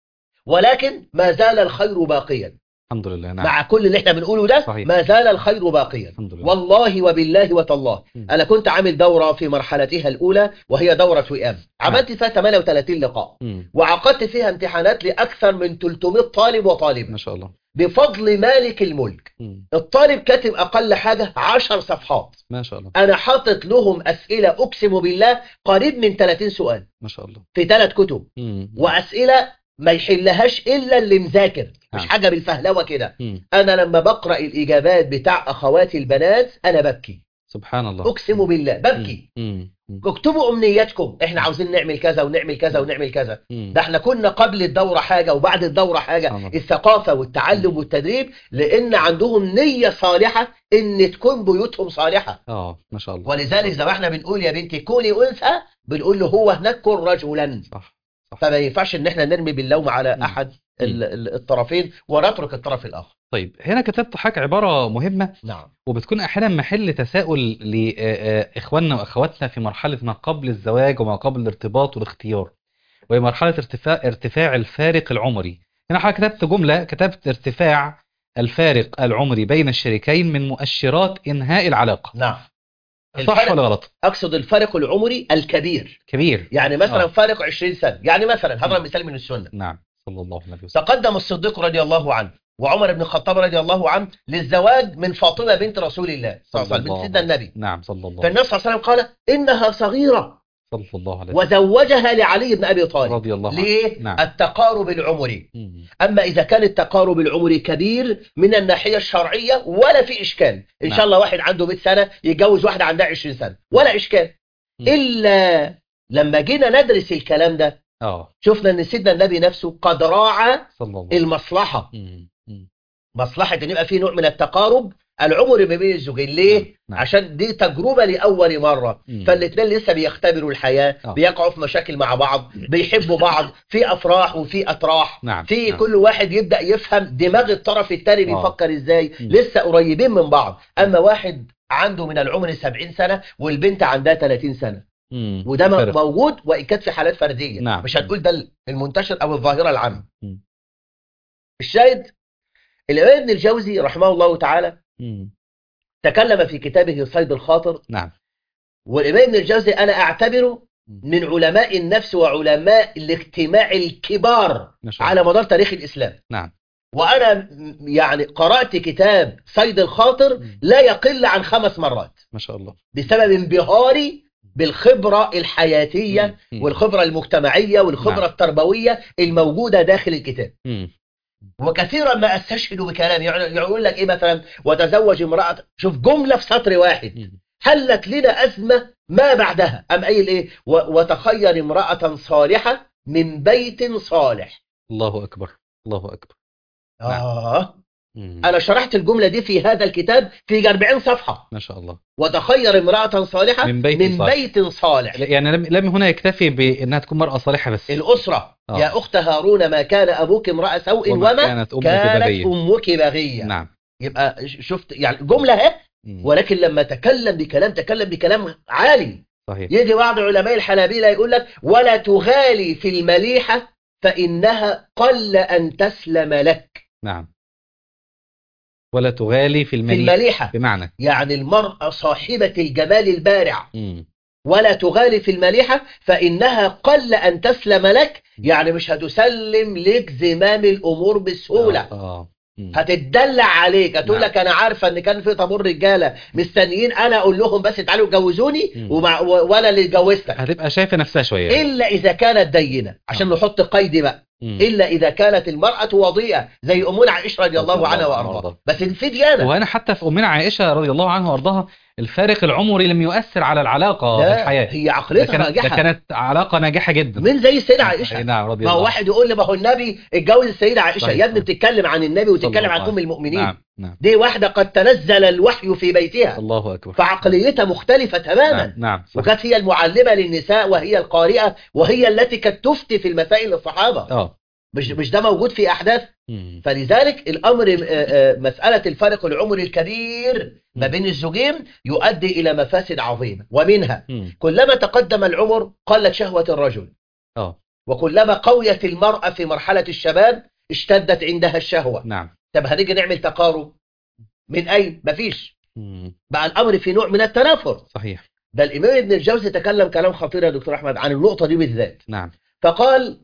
Speaker 3: ولكن ما زال الخير باقيا
Speaker 2: الحمد لله نعم
Speaker 3: مع كل اللي احنا بنقوله ده
Speaker 2: صحيح.
Speaker 3: ما زال الخير باقيا
Speaker 2: الحمد لله
Speaker 3: والله وبالله وتالله
Speaker 2: مم.
Speaker 3: انا كنت عامل دوره في مرحلتها الاولى وهي دوره وئام عملت فيها 38 لقاء
Speaker 2: مم.
Speaker 3: وعقدت فيها امتحانات لاكثر من 300 طالب وطالبه
Speaker 2: ما شاء الله
Speaker 3: بفضل مالك الملك
Speaker 2: مم.
Speaker 3: الطالب كاتب اقل حاجه 10 صفحات
Speaker 2: ما شاء الله
Speaker 3: انا حاطط لهم اسئله اقسم بالله قريب من 30 سؤال
Speaker 2: ما شاء الله
Speaker 3: في ثلاث كتب
Speaker 2: مم.
Speaker 3: واسئله ما يحلهاش الا اللي مذاكر مش
Speaker 2: نعم.
Speaker 3: حاجه بالفهلوه كده
Speaker 2: مم.
Speaker 3: انا لما بقرا الاجابات بتاع اخواتي البنات انا ببكي
Speaker 2: سبحان الله
Speaker 3: اقسم بالله ببكي
Speaker 2: مم. مم.
Speaker 3: اكتبوا امنياتكم احنا عاوزين نعمل كذا ونعمل كذا ونعمل كذا
Speaker 2: مم.
Speaker 3: ده احنا كنا قبل الدورة حاجة وبعد الدورة حاجة
Speaker 2: سبحان الله.
Speaker 3: الثقافة والتعلم والتدريب لأن عندهم نية صالحة إن تكون بيوتهم صالحة
Speaker 2: اه ما شاء الله
Speaker 3: ولذلك زي ما احنا بنقول يا بنتي كوني أنثى بنقول له هو هناك كن رجلا
Speaker 2: صح
Speaker 3: فما ينفعش إن احنا نرمي باللوم على
Speaker 2: مم.
Speaker 3: أحد ال- ال- الطرفين ونترك الطرف الآخر
Speaker 2: طيب هنا كتبت حاجة عبارة مهمة
Speaker 3: نعم
Speaker 2: وبتكون أحيانا محل تساؤل لإخواننا وأخواتنا في مرحلة ما قبل الزواج وما قبل الارتباط والاختيار وهي مرحلة ارتفاع ارتفاع الفارق العمري هنا حضرتك كتبت جملة كتبت ارتفاع الفارق العمري بين الشريكين من مؤشرات إنهاء العلاقة
Speaker 3: نعم
Speaker 2: صح
Speaker 3: الفرق
Speaker 2: ولا غلط؟
Speaker 3: أقصد الفرق العمري الكبير
Speaker 2: كبير
Speaker 3: يعني مثلا
Speaker 2: آه.
Speaker 3: فارق 20 سنة يعني مثلا هضرب
Speaker 2: مم.
Speaker 3: مثال من السنة
Speaker 2: نعم صلى الله عليه وسلم
Speaker 3: تقدم الصديق رضي الله عنه وعمر بن الخطاب رضي الله عنه للزواج من فاطمة بنت رسول الله صلى الله عليه وسلم بنت سيدنا النبي
Speaker 2: نعم صلى الله
Speaker 3: فالنبي صلى الله عليه وسلم قال إنها صغيرة
Speaker 2: صلى الله عليه وسلم
Speaker 3: وزوجها لعلي بن أبي طالب
Speaker 2: رضي الله عنه
Speaker 3: ليه؟
Speaker 2: نعم.
Speaker 3: التقارب العمري
Speaker 2: مم.
Speaker 3: أما إذا كان التقارب العمري كبير من الناحية الشرعية ولا في إشكال إن
Speaker 2: نعم.
Speaker 3: شاء الله واحد عنده 100 سنة يتجوز واحدة عندها 20 سنة ولا إشكال
Speaker 2: مم.
Speaker 3: إلا لما جينا ندرس الكلام ده
Speaker 2: اه
Speaker 3: شفنا ان سيدنا النبي نفسه قد راعى
Speaker 2: صلى الله
Speaker 3: المصلحة
Speaker 2: مم. مم.
Speaker 3: مصلحة ان يبقى في نوع من التقارب العمري ما بين الزوجين ليه؟
Speaker 2: نعم.
Speaker 3: عشان دي تجربة لأول مرة
Speaker 2: مم.
Speaker 3: فالاثنين لسه بيختبروا الحياة
Speaker 2: آه.
Speaker 3: بيقعوا في مشاكل مع بعض بيحبوا بعض في أفراح وفي أطراح
Speaker 2: نعم
Speaker 3: في
Speaker 2: نعم.
Speaker 3: كل واحد يبدأ يفهم دماغ الطرف التاني
Speaker 2: آه.
Speaker 3: بيفكر ازاي
Speaker 2: مم.
Speaker 3: لسه قريبين من بعض أما واحد عنده من العمر 70 سنة والبنت عندها 30 سنة
Speaker 2: مم.
Speaker 3: وده م-
Speaker 2: فرق.
Speaker 3: موجود وإن كانت في حالات فردية
Speaker 2: نعم.
Speaker 3: مش هنقول ده المنتشر أو الظاهرة العامة
Speaker 2: مم.
Speaker 3: الشاهد الإمام ابن الجوزي رحمه الله تعالى
Speaker 2: مم.
Speaker 3: تكلم في كتابه صيد الخاطر
Speaker 2: نعم
Speaker 3: والإمام ابن الجوزي أنا أعتبره من علماء النفس وعلماء الاجتماع الكبار
Speaker 2: ما شاء الله
Speaker 3: على مدار تاريخ الإسلام
Speaker 2: نعم
Speaker 3: وأنا م- يعني قرأت كتاب صيد الخاطر
Speaker 2: مم.
Speaker 3: لا يقل عن خمس مرات
Speaker 2: ما شاء الله
Speaker 3: بسبب انبهاري بالخبرة الحياتية
Speaker 2: مم.
Speaker 3: والخبرة المجتمعية والخبرة
Speaker 2: نعم.
Speaker 3: التربوية الموجودة داخل الكتاب
Speaker 2: مم.
Speaker 3: وكثيرا ما استشهد بكلام يعني يقول لك ايه مثلا وتزوج امراه شوف جمله في سطر واحد
Speaker 2: مم.
Speaker 3: حلت لنا ازمه ما بعدها ام قايل ايه و- وتخير امراه صالحه من بيت صالح
Speaker 2: الله أكبر الله أكبر نعم.
Speaker 3: اه
Speaker 2: مم.
Speaker 3: انا شرحت الجمله دي في هذا الكتاب في 40 صفحه
Speaker 2: ما شاء الله
Speaker 3: وتخير امراه صالحه
Speaker 2: من بيت
Speaker 3: من
Speaker 2: صالح.
Speaker 3: بيت صالح
Speaker 2: يعني لم لم هنا يكتفي بأنها تكون مرأة صالحة بس
Speaker 3: الاسره
Speaker 2: آه.
Speaker 3: يا اخت هارون ما كان ابوك امراه سوء
Speaker 2: وما
Speaker 3: وما
Speaker 2: كانت أمك
Speaker 3: كانت
Speaker 2: بغية
Speaker 3: امك بغيه
Speaker 2: نعم
Speaker 3: يبقى ش- شفت يعني جمله اهي
Speaker 2: مم.
Speaker 3: ولكن لما تكلم بكلام تكلم بكلام عالي
Speaker 2: صحيح
Speaker 3: يجي بعض علماء الحنابلة يقول لك ولا تغالي في المليحة فإنها قل أن تسلم لك
Speaker 2: نعم ولا تغالي في
Speaker 3: في
Speaker 2: المليء
Speaker 3: المليحة
Speaker 2: بمعنى
Speaker 3: يعني المرأة صاحبة الجمال البارع
Speaker 2: مم.
Speaker 3: ولا تغالي في المليحة فإنها قل أن تسلم لك يعني مش هتسلم لك زمام الأمور بسهولة
Speaker 2: آه. مم.
Speaker 3: هتتدلع عليك هتقول
Speaker 2: نعم.
Speaker 3: لك انا عارفه ان كان في طابور رجاله مستنيين انا اقول لهم بس تعالوا اتجوزوني
Speaker 2: مم.
Speaker 3: ومع و- وانا اللي اتجوزتك
Speaker 2: هتبقى شايفة نفسها شوية
Speaker 3: الا اذا كانت دينه عشان
Speaker 2: آه.
Speaker 3: نحط قيد بقى
Speaker 2: مم.
Speaker 3: الا اذا كانت المراه وضيئه زي امنا عائشه رضي الله
Speaker 2: رضي
Speaker 3: عنها
Speaker 2: الله عنها
Speaker 3: وارضاها
Speaker 2: وأرضاها.
Speaker 3: بس في ديانه
Speaker 2: وهنا حتى في أمنا عائشة رضي الله عنها وأرضاها الفارق العمري لم يؤثر على العلاقة في
Speaker 3: لا
Speaker 2: الحياة
Speaker 3: هي
Speaker 2: ده
Speaker 3: عقليتها
Speaker 2: كانت, ده
Speaker 3: ناجحه
Speaker 2: كانت علاقة ناجحة جدا
Speaker 3: من زي السيده
Speaker 2: أي
Speaker 3: عائشه
Speaker 2: نعم رضي
Speaker 3: ما هو
Speaker 2: الله
Speaker 3: واحد يقول لي ما هو النبي اتجوز السيده عائشه
Speaker 2: صحيح.
Speaker 3: يا ابني بتتكلم عن النبي
Speaker 2: صلى
Speaker 3: وتتكلم
Speaker 2: الله
Speaker 3: عن ام
Speaker 2: عليه.
Speaker 3: المؤمنين
Speaker 2: نعم نعم
Speaker 3: دي واحده قد تنزل الوحي في بيتها
Speaker 2: الله أكبر
Speaker 3: فعقليتها مختلفه تماما
Speaker 2: نعم نعم صح.
Speaker 3: وكانت هي المعلمه للنساء وهي القارئه وهي التي كانت تفتي في المسائل للصحابه
Speaker 2: اه
Speaker 3: مش مش ده موجود في احداث
Speaker 2: مم.
Speaker 3: فلذلك الامر آه، آه، مساله الفرق العمري الكبير ما
Speaker 2: مم.
Speaker 3: بين الزوجين يؤدي الى مفاسد عظيمه ومنها
Speaker 2: مم.
Speaker 3: كلما تقدم العمر قلت شهوه الرجل
Speaker 2: اه
Speaker 3: وكلما قويت المراه في مرحله الشباب اشتدت عندها الشهوه
Speaker 2: نعم
Speaker 3: طب هنيجي نعمل تقارب من اين مفيش
Speaker 2: مم.
Speaker 3: بقى الامر في نوع من التنافر
Speaker 2: صحيح
Speaker 3: ده الامام ابن الجوزي تكلم كلام خطير يا دكتور احمد عن النقطه دي بالذات
Speaker 2: نعم
Speaker 3: فقال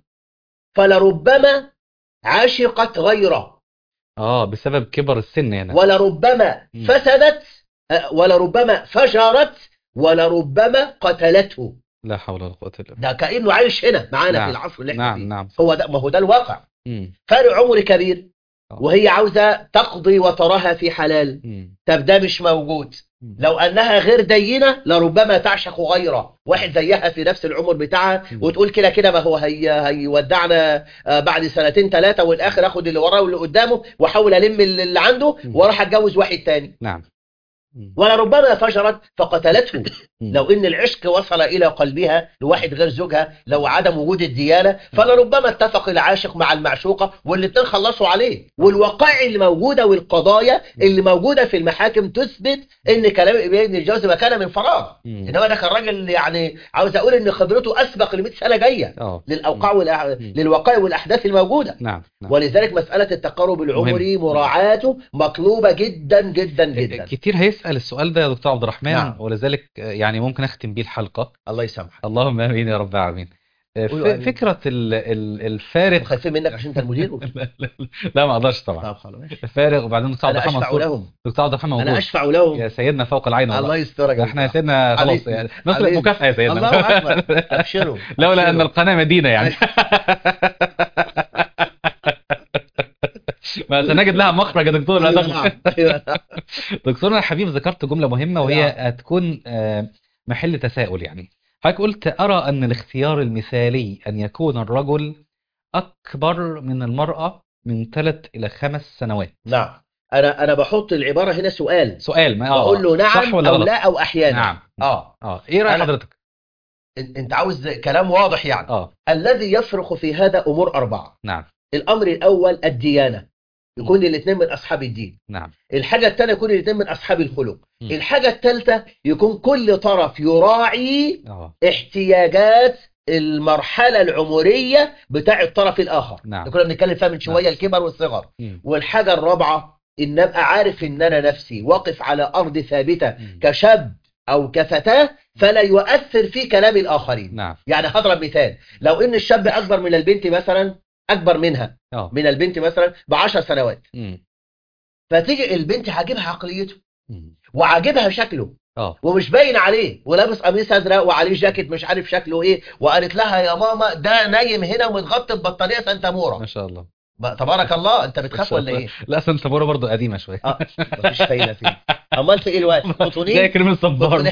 Speaker 3: فلربما عشقت غيره
Speaker 2: اه بسبب كبر السن هنا
Speaker 3: ولربما
Speaker 2: مم.
Speaker 3: فسدت أه، ولربما فجرت ولربما قتلته
Speaker 2: لا حول ولا قوة إلا بالله
Speaker 3: ده كأنه عايش هنا معانا
Speaker 2: نعم.
Speaker 3: في العصر اللي احنا
Speaker 2: نعم
Speaker 3: فيه
Speaker 2: نعم
Speaker 3: هو ده ما هو ده الواقع
Speaker 2: مم.
Speaker 3: فارق عمر كبير
Speaker 2: آه.
Speaker 3: وهي عاوزة تقضي وتراها في حلال
Speaker 2: مم.
Speaker 3: طب ده مش موجود
Speaker 2: مم.
Speaker 3: لو انها غير دينه لربما تعشق غيره واحد زيها في نفس العمر بتاعها
Speaker 2: مم.
Speaker 3: وتقول كده كده ما هو هي هيودعنا آه، بعد سنتين ثلاثه والاخر اخد اللي وراه واللي قدامه واحاول الم اللي عنده
Speaker 2: مم.
Speaker 3: واروح اتجوز واحد تاني
Speaker 2: نعم مم.
Speaker 3: ولربما فجرت فقتلته
Speaker 2: مم.
Speaker 3: لو ان العشق وصل الى قلبها لواحد غير زوجها لو عدم وجود الديانه فلربما اتفق العاشق مع المعشوقه والاثنين خلصوا عليه والوقائع اللي موجوده والقضايا اللي موجوده في المحاكم تثبت ان كلام ابن الجوزي ما كان من فراغ
Speaker 2: مم.
Speaker 3: انما ده كان راجل يعني عاوز اقول ان خبرته اسبق ل 100 سنه جايه
Speaker 2: اه
Speaker 3: للاوقاع والأح...
Speaker 2: مم.
Speaker 3: للوقائع والاحداث الموجوده
Speaker 2: نعم نعم
Speaker 3: ولذلك مساله التقارب العمري مراعاته مطلوبه جدا جدا جدا
Speaker 2: كتير هيسأل السؤال ده يا دكتور عبد الرحمن
Speaker 3: نعم.
Speaker 2: ولذلك آه، يعني ممكن اختم بيه الحلقة
Speaker 3: الله يسامحك
Speaker 2: اللهم امين يا رب العالمين آه، ف-
Speaker 3: قولوا آمين.
Speaker 2: فكرة ال- ال- الفارق
Speaker 3: خايفين منك عشان انت المدير
Speaker 2: لا, لا, لا ما اقدرش طبعا
Speaker 3: طب خلاص
Speaker 2: الفارق وبعدين دكتور عبد
Speaker 3: انا
Speaker 2: الرحمن
Speaker 3: اشفع
Speaker 2: منصور
Speaker 3: لهم
Speaker 2: دكتور عبد الرحمن
Speaker 3: انا
Speaker 2: موجود
Speaker 3: اشفع لهم
Speaker 2: يا سيدنا فوق العين والله
Speaker 3: الله يسترك
Speaker 2: ده احنا يا سيدنا خلاص
Speaker 3: حبيبي.
Speaker 2: يعني نطلب
Speaker 3: حبيبي.
Speaker 2: مكافأة يا سيدنا
Speaker 3: الله اكبر ابشروا
Speaker 2: لولا ان
Speaker 3: أبشروا.
Speaker 2: القناة مدينة يعني ما سنجد لها مخرج يا دكتور لا
Speaker 3: أيوة
Speaker 2: تخف.
Speaker 3: نعم. أيوة نعم.
Speaker 2: دكتورنا الحبيب ذكرت جملة مهمة وهي
Speaker 3: نعم.
Speaker 2: هتكون آه، محل تساؤل يعني حضرتك قلت أرى أن الاختيار المثالي أن يكون الرجل أكبر من المرأة من ثلاث إلى خمس سنوات
Speaker 3: نعم انا انا بحط العباره هنا سؤال
Speaker 2: سؤال ما آه،
Speaker 3: بقول له
Speaker 2: صح
Speaker 3: نعم
Speaker 2: ولا
Speaker 3: او
Speaker 2: غلط؟
Speaker 3: لا او احيانا
Speaker 2: نعم
Speaker 3: اه
Speaker 2: اه ايه رأي
Speaker 3: أنا-
Speaker 2: حضرتك؟
Speaker 3: إن- انت عاوز كلام واضح يعني
Speaker 2: اه
Speaker 3: الذي يفرق في هذا امور اربعه
Speaker 2: نعم
Speaker 3: الامر الاول الديانه يكون الاثنين من اصحاب الدين
Speaker 2: نعم
Speaker 3: الحاجه الثانيه يكون الاثنين من اصحاب الخلق
Speaker 2: مم.
Speaker 3: الحاجه الثالثه يكون كل طرف يراعي
Speaker 2: اه
Speaker 3: احتياجات المرحله العمريه بتاع الطرف الاخر
Speaker 2: نعم.
Speaker 3: ده كنا بنتكلم فيها من شويه
Speaker 2: نعم.
Speaker 3: الكبر والصغر
Speaker 2: مم.
Speaker 3: والحاجه الرابعه ان ابقى عارف ان انا نفسي واقف على ارض ثابته
Speaker 2: مم.
Speaker 3: كشاب او كفتاه فلا يؤثر في كلام الاخرين
Speaker 2: نعم
Speaker 3: يعني هضرب مثال لو ان الشاب اكبر من البنت مثلا اكبر منها
Speaker 2: اه
Speaker 3: من البنت مثلا ب 10 سنوات
Speaker 2: مم.
Speaker 3: فتيجي البنت عاجبها عقليته
Speaker 2: مم.
Speaker 3: وعاجبها شكله
Speaker 2: اه
Speaker 3: ومش باين عليه ولابس قميص ازرق وعليه جاكيت مش عارف شكله ايه وقالت لها يا ماما ده نايم هنا ومتغطي ببطاريه سانتا
Speaker 2: ما
Speaker 3: مورا
Speaker 2: شاء الله
Speaker 3: بقى تبارك الله انت بتخاف ولا ايه؟
Speaker 2: لا اصل السبوره برضه قديمه شويه
Speaker 3: اه مفيش فايده فيه امال في ايه الوقت؟
Speaker 2: زي
Speaker 3: قطنين
Speaker 2: كريم الصبار
Speaker 3: بطونين.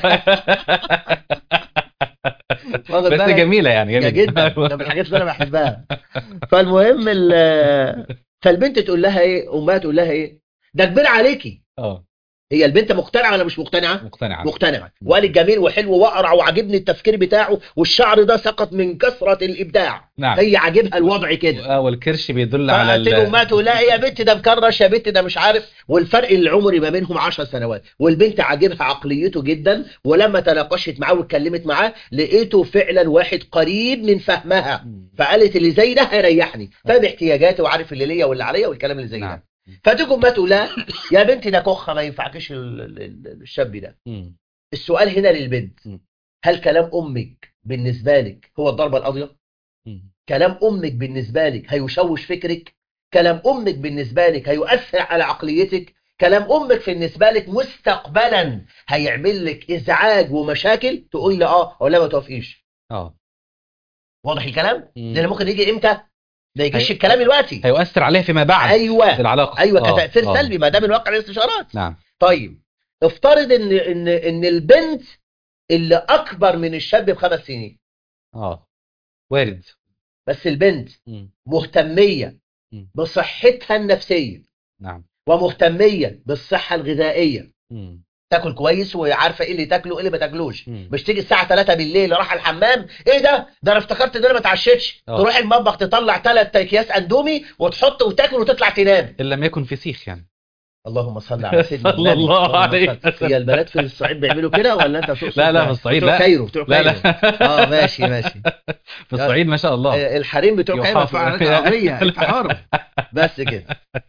Speaker 3: واخد
Speaker 2: بس
Speaker 3: بالك؟
Speaker 2: جميله يعني
Speaker 3: يا
Speaker 2: جميله
Speaker 3: جدا ده من الحاجات اللي انا بحبها فالمهم ال- فالبنت تقول لها ايه امها تقول لها ايه ده كبير عليكي
Speaker 2: اه
Speaker 3: هي البنت مقتنعه ولا مش مقتنعه
Speaker 2: مقتنعه
Speaker 3: مقتنعه وقالت جميل وحلو واقرع وعاجبني التفكير بتاعه والشعر ده سقط من كثره الابداع
Speaker 2: نعم
Speaker 3: هي عاجبها الوضع كده
Speaker 2: آه، والكرش بيدل على
Speaker 3: فقالت له
Speaker 2: ال...
Speaker 3: امها تقول لها إيه يا بنت ده مكرش يا بنت ده مش عارف والفرق العمري ما بينهم 10 سنوات والبنت عاجبها عقليته جدا ولما تناقشت معاه واتكلمت معاه لقيته فعلا واحد قريب من فهمها
Speaker 2: مم.
Speaker 3: فقالت اللي زي ده هيريحني فاهم احتياجاتي وعارف اللي ليا واللي عليا والكلام اللي زي
Speaker 2: نعم.
Speaker 3: ده فتيجي امها تقول لها يا بنتي ده كخه ما ينفعكش ال- ال- ال- الشاب ده
Speaker 2: مم.
Speaker 3: السؤال هنا للبنت
Speaker 2: مم.
Speaker 3: هل كلام امك بالنسبه لك هو الضربه القاضيه
Speaker 2: مم.
Speaker 3: كلام امك بالنسبه لك هيشوش فكرك كلام امك بالنسبه لك هيؤثر على عقليتك كلام امك بالنسبه لك مستقبلا هيعمل لك ازعاج ومشاكل تقول لي اه ولا ما توافقيش
Speaker 2: اه
Speaker 3: واضح الكلام
Speaker 2: مم.
Speaker 3: لان ممكن يجي امتى ما يجيش
Speaker 2: هي-
Speaker 3: الكلام دلوقتي
Speaker 2: هيؤثر عليها فيما بعد
Speaker 3: ايوه
Speaker 2: العلاقه
Speaker 3: ايوه
Speaker 2: آه،
Speaker 3: كتاثير
Speaker 2: آه.
Speaker 3: سلبي ما ده من واقع الاستشارات
Speaker 2: نعم
Speaker 3: طيب افترض ان ان ان البنت اللي اكبر من الشاب بخمس سنين
Speaker 2: اه وارد
Speaker 3: بس البنت
Speaker 2: مم.
Speaker 3: مهتميه
Speaker 2: مم.
Speaker 3: بصحتها النفسيه
Speaker 2: نعم
Speaker 3: ومهتميه بالصحه الغذائيه
Speaker 2: مم.
Speaker 3: تاكل كويس وعارفه ايه اللي تاكله وايه اللي ما تاكلوش
Speaker 2: مم.
Speaker 3: مش تيجي الساعه 3 بالليل راح الحمام ايه ده ده انا افتكرت ان انا ما اتعشتش
Speaker 2: آه.
Speaker 3: تروح المطبخ تطلع ثلاث اكياس اندومي وتحط وتاكل وتطلع تنام
Speaker 2: ان لم يكن فسيخ يعني
Speaker 3: اللهم صل على سيدنا
Speaker 2: صلى
Speaker 3: النبي.
Speaker 2: الله
Speaker 3: اللهم
Speaker 2: عليه
Speaker 3: صل. هي البنات في الصعيد بيعملوا كده ولا انت تقصد
Speaker 2: لا لا في الصعيد
Speaker 3: بتوع
Speaker 2: لا
Speaker 3: كايرو بتوع
Speaker 2: لا
Speaker 3: كايرو
Speaker 2: لا
Speaker 3: اه ماشي ماشي
Speaker 2: في الصعيد ما شاء الله
Speaker 3: آه، الحريم بتوع كايرو
Speaker 2: يحافظ.
Speaker 3: فعالات عربيه انت حر بس كده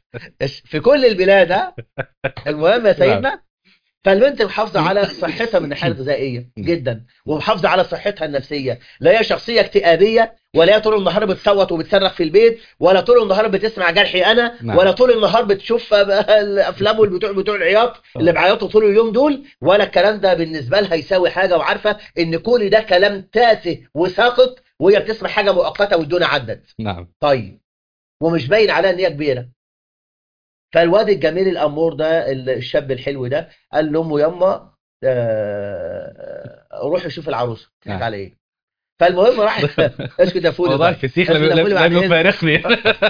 Speaker 3: في كل البلاد ها المهم يا سيدنا فالبنت محافظه على صحتها من الناحيه الغذائيه جدا ومحافظه على صحتها النفسيه لا هي شخصيه اكتئابيه ولا هي طول النهار بتصوت وبتصرخ في البيت ولا طول النهار بتسمع جرحي انا
Speaker 2: نعم.
Speaker 3: ولا طول النهار بتشوف الافلام والبتوع بتوع العياط اللي بيعيطوا طول اليوم دول ولا الكلام ده بالنسبه لها يساوي حاجه وعارفه ان كل ده كلام تافه وساقط وهي بتسمع حاجه مؤقته والدنيا عدت
Speaker 2: نعم
Speaker 3: طيب ومش باين عليها ان هي كبيره فالواد الجميل الامور ده الشاب الحلو ده قال لامه يما آه، روحي شوف العروسه تضحك
Speaker 2: نعم.
Speaker 3: على ايه فالمهم راح اسكت يا فولي
Speaker 2: والله
Speaker 3: بقى.
Speaker 2: الفسيخ
Speaker 3: اسكت
Speaker 2: لم
Speaker 3: يا فولي بعد
Speaker 2: لم
Speaker 3: إذنك.
Speaker 2: يفارقني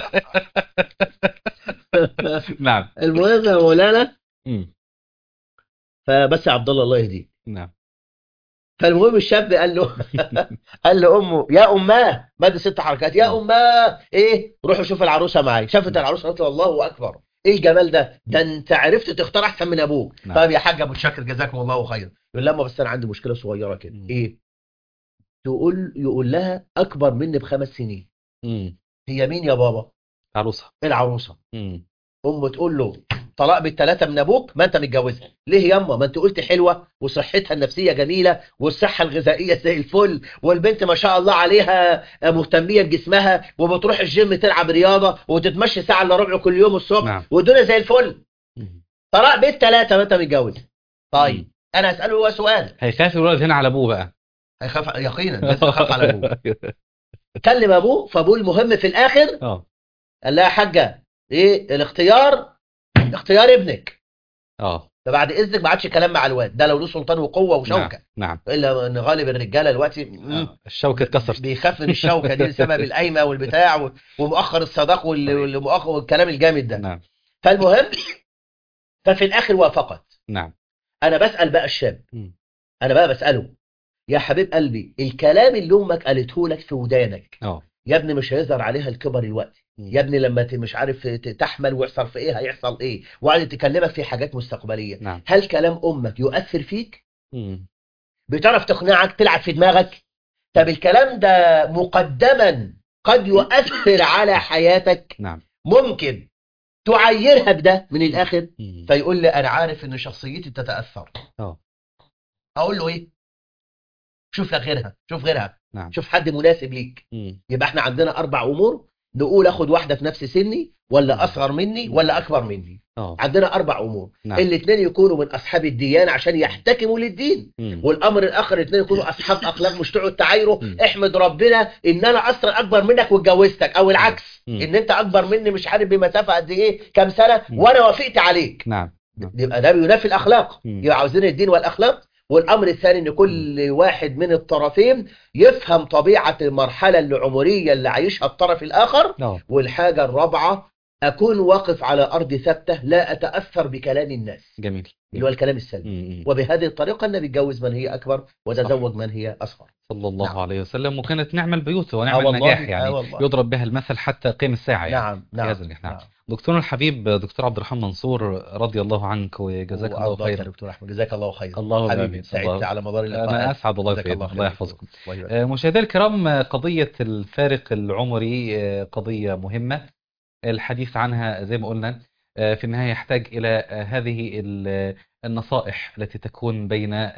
Speaker 2: نعم
Speaker 3: المهم يا مولانا
Speaker 2: مم.
Speaker 3: فبس يا عبد الله الله يهديك
Speaker 2: نعم
Speaker 3: فالمهم الشاب قال له قال لامه يا اماه مد ست حركات يا اماه ايه روحوا شوف العروسه معايا شافت العروسه قالت له الله اكبر ايه الجمال ده ده انت عرفت تختار احسن من ابوك
Speaker 2: نعم.
Speaker 3: طيب يا حاج ابو شاكر جزاكم الله خيرا يقول لها أما بس انا عندي مشكله صغيره كده
Speaker 2: مم.
Speaker 3: ايه تقول يقول لها اكبر مني بخمس سنين
Speaker 2: مم.
Speaker 3: هي مين يا بابا
Speaker 2: عروسه
Speaker 3: العروسه
Speaker 2: مم.
Speaker 3: امه تقول له طلاق بالثلاثه من ابوك ما انت متجوزها ليه ياما ما انت قلت حلوه وصحتها النفسيه جميله والصحه الغذائيه زي الفل والبنت ما شاء الله عليها مهتميه بجسمها وبتروح الجيم تلعب رياضه وتتمشي ساعه الا ربع كل يوم الصبح
Speaker 2: نعم.
Speaker 3: والدنيا زي الفل
Speaker 2: مم.
Speaker 3: طلاق بالثلاثه ما انت متجوز
Speaker 2: مم.
Speaker 3: طيب انا اساله هو سؤال
Speaker 2: هيخاف الولد هنا على ابوه بقى
Speaker 3: هيخاف يقينا لازم يخاف على ابوه كلم ابوه فابوه المهم في الاخر
Speaker 2: اه
Speaker 3: قال لها يا حاجه ايه الاختيار اختيار ابنك
Speaker 2: اه
Speaker 3: فبعد اذنك ما عادش كلام مع الواد ده لو له سلطان وقوه وشوكه
Speaker 2: نعم
Speaker 3: الا ان غالب الرجاله دلوقتي مم،
Speaker 2: آه. الشوكه اتكسرت
Speaker 3: بيخاف من الشوكه دي بسبب القايمه والبتاع و- ومؤخر الصداق وال- والمؤخر والكلام الجامد ده
Speaker 2: نعم
Speaker 3: فالمهم ففي الاخر وافقت
Speaker 2: نعم
Speaker 3: انا بسال بقى الشاب
Speaker 2: مم.
Speaker 3: انا بقى بساله يا حبيب قلبي الكلام اللي امك قالته لك في ودانك
Speaker 2: اه
Speaker 3: يا ابني مش هيظهر عليها الكبر الوقت
Speaker 2: مم.
Speaker 3: يا ابني لما ت- مش عارف ت- تحمل ويحصل في ايه هيحصل ايه وقعدت تكلمك في حاجات مستقبليه
Speaker 2: نعم
Speaker 3: هل كلام امك يؤثر فيك
Speaker 2: مم.
Speaker 3: بتعرف تقنعك تلعب في دماغك طب الكلام ده مقدما قد يؤثر على حياتك
Speaker 2: نعم
Speaker 3: ممكن تعيرها بده من الاخر
Speaker 2: مم.
Speaker 3: فيقول لي انا عارف ان شخصيتي تتاثر
Speaker 2: اه
Speaker 3: اقول له ايه شوف لك غيرها شوف غيرها
Speaker 2: نعم
Speaker 3: شوف حد مناسب ليك
Speaker 2: مم.
Speaker 3: يبقى احنا عندنا اربع امور نقول اخد واحده في نفس سني ولا اصغر مني ولا اكبر مني
Speaker 2: اه
Speaker 3: عندنا اربع امور
Speaker 2: نعم
Speaker 3: الاثنين يكونوا من اصحاب الديانه عشان يحتكموا للدين
Speaker 2: مم.
Speaker 3: والامر الاخر الاثنين يكونوا اصحاب اخلاق مش تقعد تعايروا
Speaker 2: مم.
Speaker 3: احمد ربنا ان انا اصلا اكبر منك واتجوزتك او العكس
Speaker 2: مم.
Speaker 3: ان انت اكبر مني مش عارف بمسافه قد ايه كام سنه
Speaker 2: مم.
Speaker 3: وانا وافقت عليك
Speaker 2: نعم
Speaker 3: يبقى ده بينافي الاخلاق
Speaker 2: مم.
Speaker 3: يبقى عاوزين الدين والاخلاق والامر الثاني ان كل واحد من الطرفين يفهم طبيعه المرحله العمريه اللي عايشها الطرف الاخر
Speaker 2: اه
Speaker 3: والحاجه الرابعه اكون واقف على ارض ثابته لا اتاثر بكلام الناس
Speaker 2: جميل
Speaker 3: اللي هو الكلام السلبي
Speaker 2: مم.
Speaker 3: وبهذه الطريقه النبي اتجوز من هي اكبر وتزوج من هي اصغر
Speaker 2: صلى الله
Speaker 3: نعم.
Speaker 2: عليه وسلم وكانت نعم البيوت
Speaker 3: آه
Speaker 2: ونعم
Speaker 3: والله،
Speaker 2: النجاح
Speaker 3: آه
Speaker 2: يعني
Speaker 3: والله.
Speaker 2: يضرب بها المثل حتى قيم الساعة يعني
Speaker 3: نعم نعم,
Speaker 2: بهذا النجاح. نعم.
Speaker 3: نعم.
Speaker 2: دكتورنا الحبيب دكتور عبد الرحمن منصور رضي الله عنك وجزاك الله
Speaker 3: وأرضاك يا
Speaker 2: خيرا
Speaker 3: دكتور احمد جزاك الله خيرا
Speaker 2: اللهم
Speaker 3: حبيبي
Speaker 2: آمين.
Speaker 3: سعدت
Speaker 2: الله-
Speaker 3: على مدار اللقاء
Speaker 2: أنا أسعد الله
Speaker 3: جزاك
Speaker 2: فيك
Speaker 3: الله
Speaker 2: الله
Speaker 3: خير يا
Speaker 2: يحفظكم
Speaker 3: دكتور. الله يبارك.
Speaker 2: آه، مشاهدينا الكرام آه، قضية الفارق العمري آه، قضية مهمة الحديث عنها زي ما قلنا آه، في النهاية يحتاج إلى آه، هذه ال- النصائح التي تكون بين ال-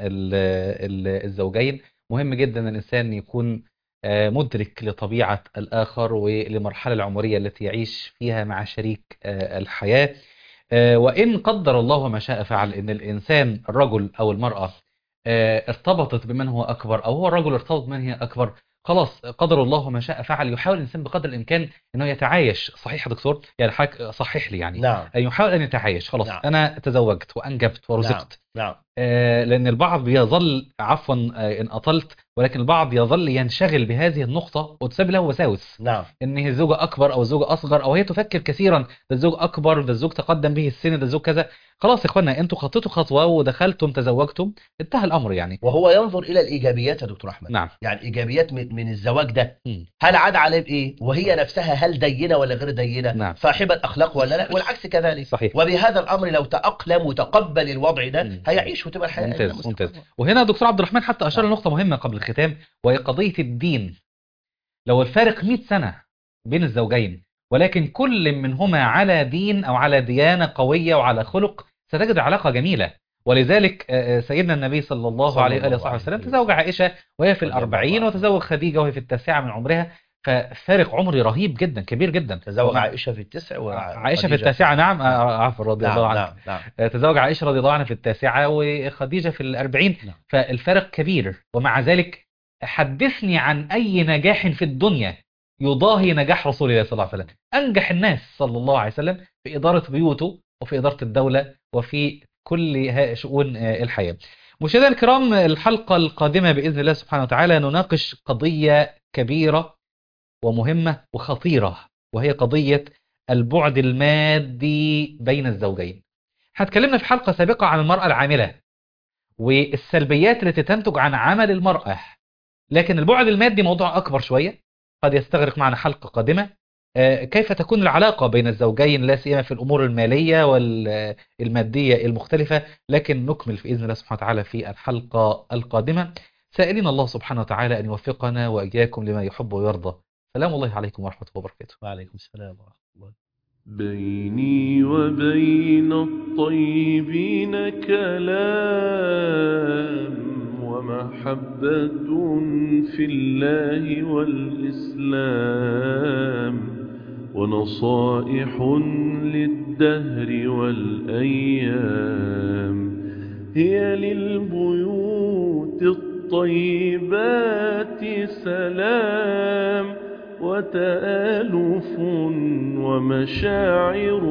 Speaker 2: ال- الزوجين مهم جدا أن الإنسان يكون آه، مدرك لطبيعة الآخر ولمرحلة العمرية التي يعيش فيها مع شريك آه، الحياة آه، وإن قدر الله ما شاء فعل إن الإنسان الرجل أو المرأة آه، ارتبطت بمن هو أكبر أو هو الرجل ارتبط بمن هي أكبر خلاص قدر الله ما شاء فعل يحاول الإنسان بقدر الإمكان أنه يتعايش صحيح يا دكتور يعني حضرتك صحح لي يعني
Speaker 3: نعم
Speaker 2: أن يحاول أن يتعايش خلاص
Speaker 3: نعم.
Speaker 2: أنا تزوجت وأنجبت ورزقت
Speaker 3: نعم
Speaker 2: آه، لأن البعض بيظل عفوا آه، إن أطلت ولكن البعض يظل ينشغل بهذه النقطة وتسبب له وساوس
Speaker 3: نعم
Speaker 2: ان الزوجة اكبر او الزوجة اصغر او هي تفكر كثيرا ده الزوج اكبر ده الزوج تقدم به السن ده الزوج كذا خلاص يا اخوانا انتوا خطيتوا خطوة ودخلتم تزوجتم انتهى الامر يعني
Speaker 3: وهو ينظر الى الايجابيات يا دكتور احمد
Speaker 2: نعم
Speaker 3: يعني ايجابيات من, من الزواج ده
Speaker 2: مم.
Speaker 3: هل عاد عليه بايه وهي نفسها هل دينه ولا غير دينه
Speaker 2: نعم.
Speaker 3: صاحبه اخلاق ولا لا والعكس كذلك
Speaker 2: صحيح
Speaker 3: وبهذا الامر لو تاقلم وتقبل الوضع ده
Speaker 2: مم.
Speaker 3: هيعيش وتبقى الحياه
Speaker 2: ممتاز
Speaker 3: أجمل
Speaker 2: ممتاز
Speaker 3: مستقرة.
Speaker 2: وهنا دكتور عبد الرحمن حتى اشار
Speaker 3: نعم.
Speaker 2: لنقطة مهمة قبل الختام وهي قضية الدين لو الفارق 100 سنة بين الزوجين ولكن كل منهما على دين او على ديانة قوية وعلى خلق ستجد علاقة جميلة ولذلك آه، آه، سيدنا النبي صلى الله
Speaker 3: صلى
Speaker 2: عليه
Speaker 3: الله
Speaker 2: وآله وصحبه
Speaker 3: عليه
Speaker 2: وسلم
Speaker 3: وسلم.
Speaker 2: تزوج عائشة وهي في
Speaker 3: رضي الله
Speaker 2: الأربعين
Speaker 3: عنها.
Speaker 2: وتزوج خديجة وهي في التاسعة من عمرها ففارق عمري رهيب جدا كبير جدا
Speaker 3: تزوج
Speaker 2: ومع-
Speaker 3: عائشه في التسع
Speaker 2: عائشة في
Speaker 3: وخديجة
Speaker 2: التاسعة نعم آه، عفوا رضي
Speaker 3: نعم
Speaker 2: الله عنها
Speaker 3: نعم نعم
Speaker 2: آه، تزوج عائشة رضي الله عنها في التاسعة وخديجة في الأربعين
Speaker 3: نعم.
Speaker 2: فالفرق كبير ومع ذلك حدثني عن أي نجاح في الدنيا يضاهي نجاح رسول الله صلى الله عليه وسلم أنجح الناس صلى الله عليه وسلم في إدارة بيوته وفي إدارة الدولة وفي كل ها- شؤون آه، الحياة مشاهدينا الكرام الحلقة القادمة بإذن الله سبحانه وتعالى نناقش قضية كبيرة ومهمة وخطيرة وهي قضية البعد المادي بين الزوجين هتكلمنا في حلقة سابقة عن المرأة العاملة والسلبيات التي تنتج عن عمل المرأة لكن البعد المادي موضوع أكبر شوية قد يستغرق معنا حلقة قادمة آه، كيف تكون العلاقة بين الزوجين لا سيما في الأمور المالية والمادية المختلفة لكن نكمل في إذن الله سبحانه وتعالى في الحلقة القادمة سائلين الله سبحانه وتعالى أن يوفقنا وإياكم لما يحب ويرضى سلام الله عليكم ورحمة الله وبركاته
Speaker 3: وعليكم السلام ورحمه الله
Speaker 1: بيني وبين الطيبين كلام ومحبة في الله والإسلام ونصائح للدهر والأيام هي للبيوت الطيبات سلام وتآلف ومشاعر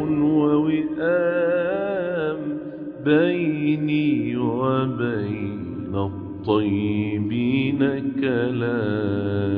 Speaker 1: ووئام بيني وبين الطيبين كلام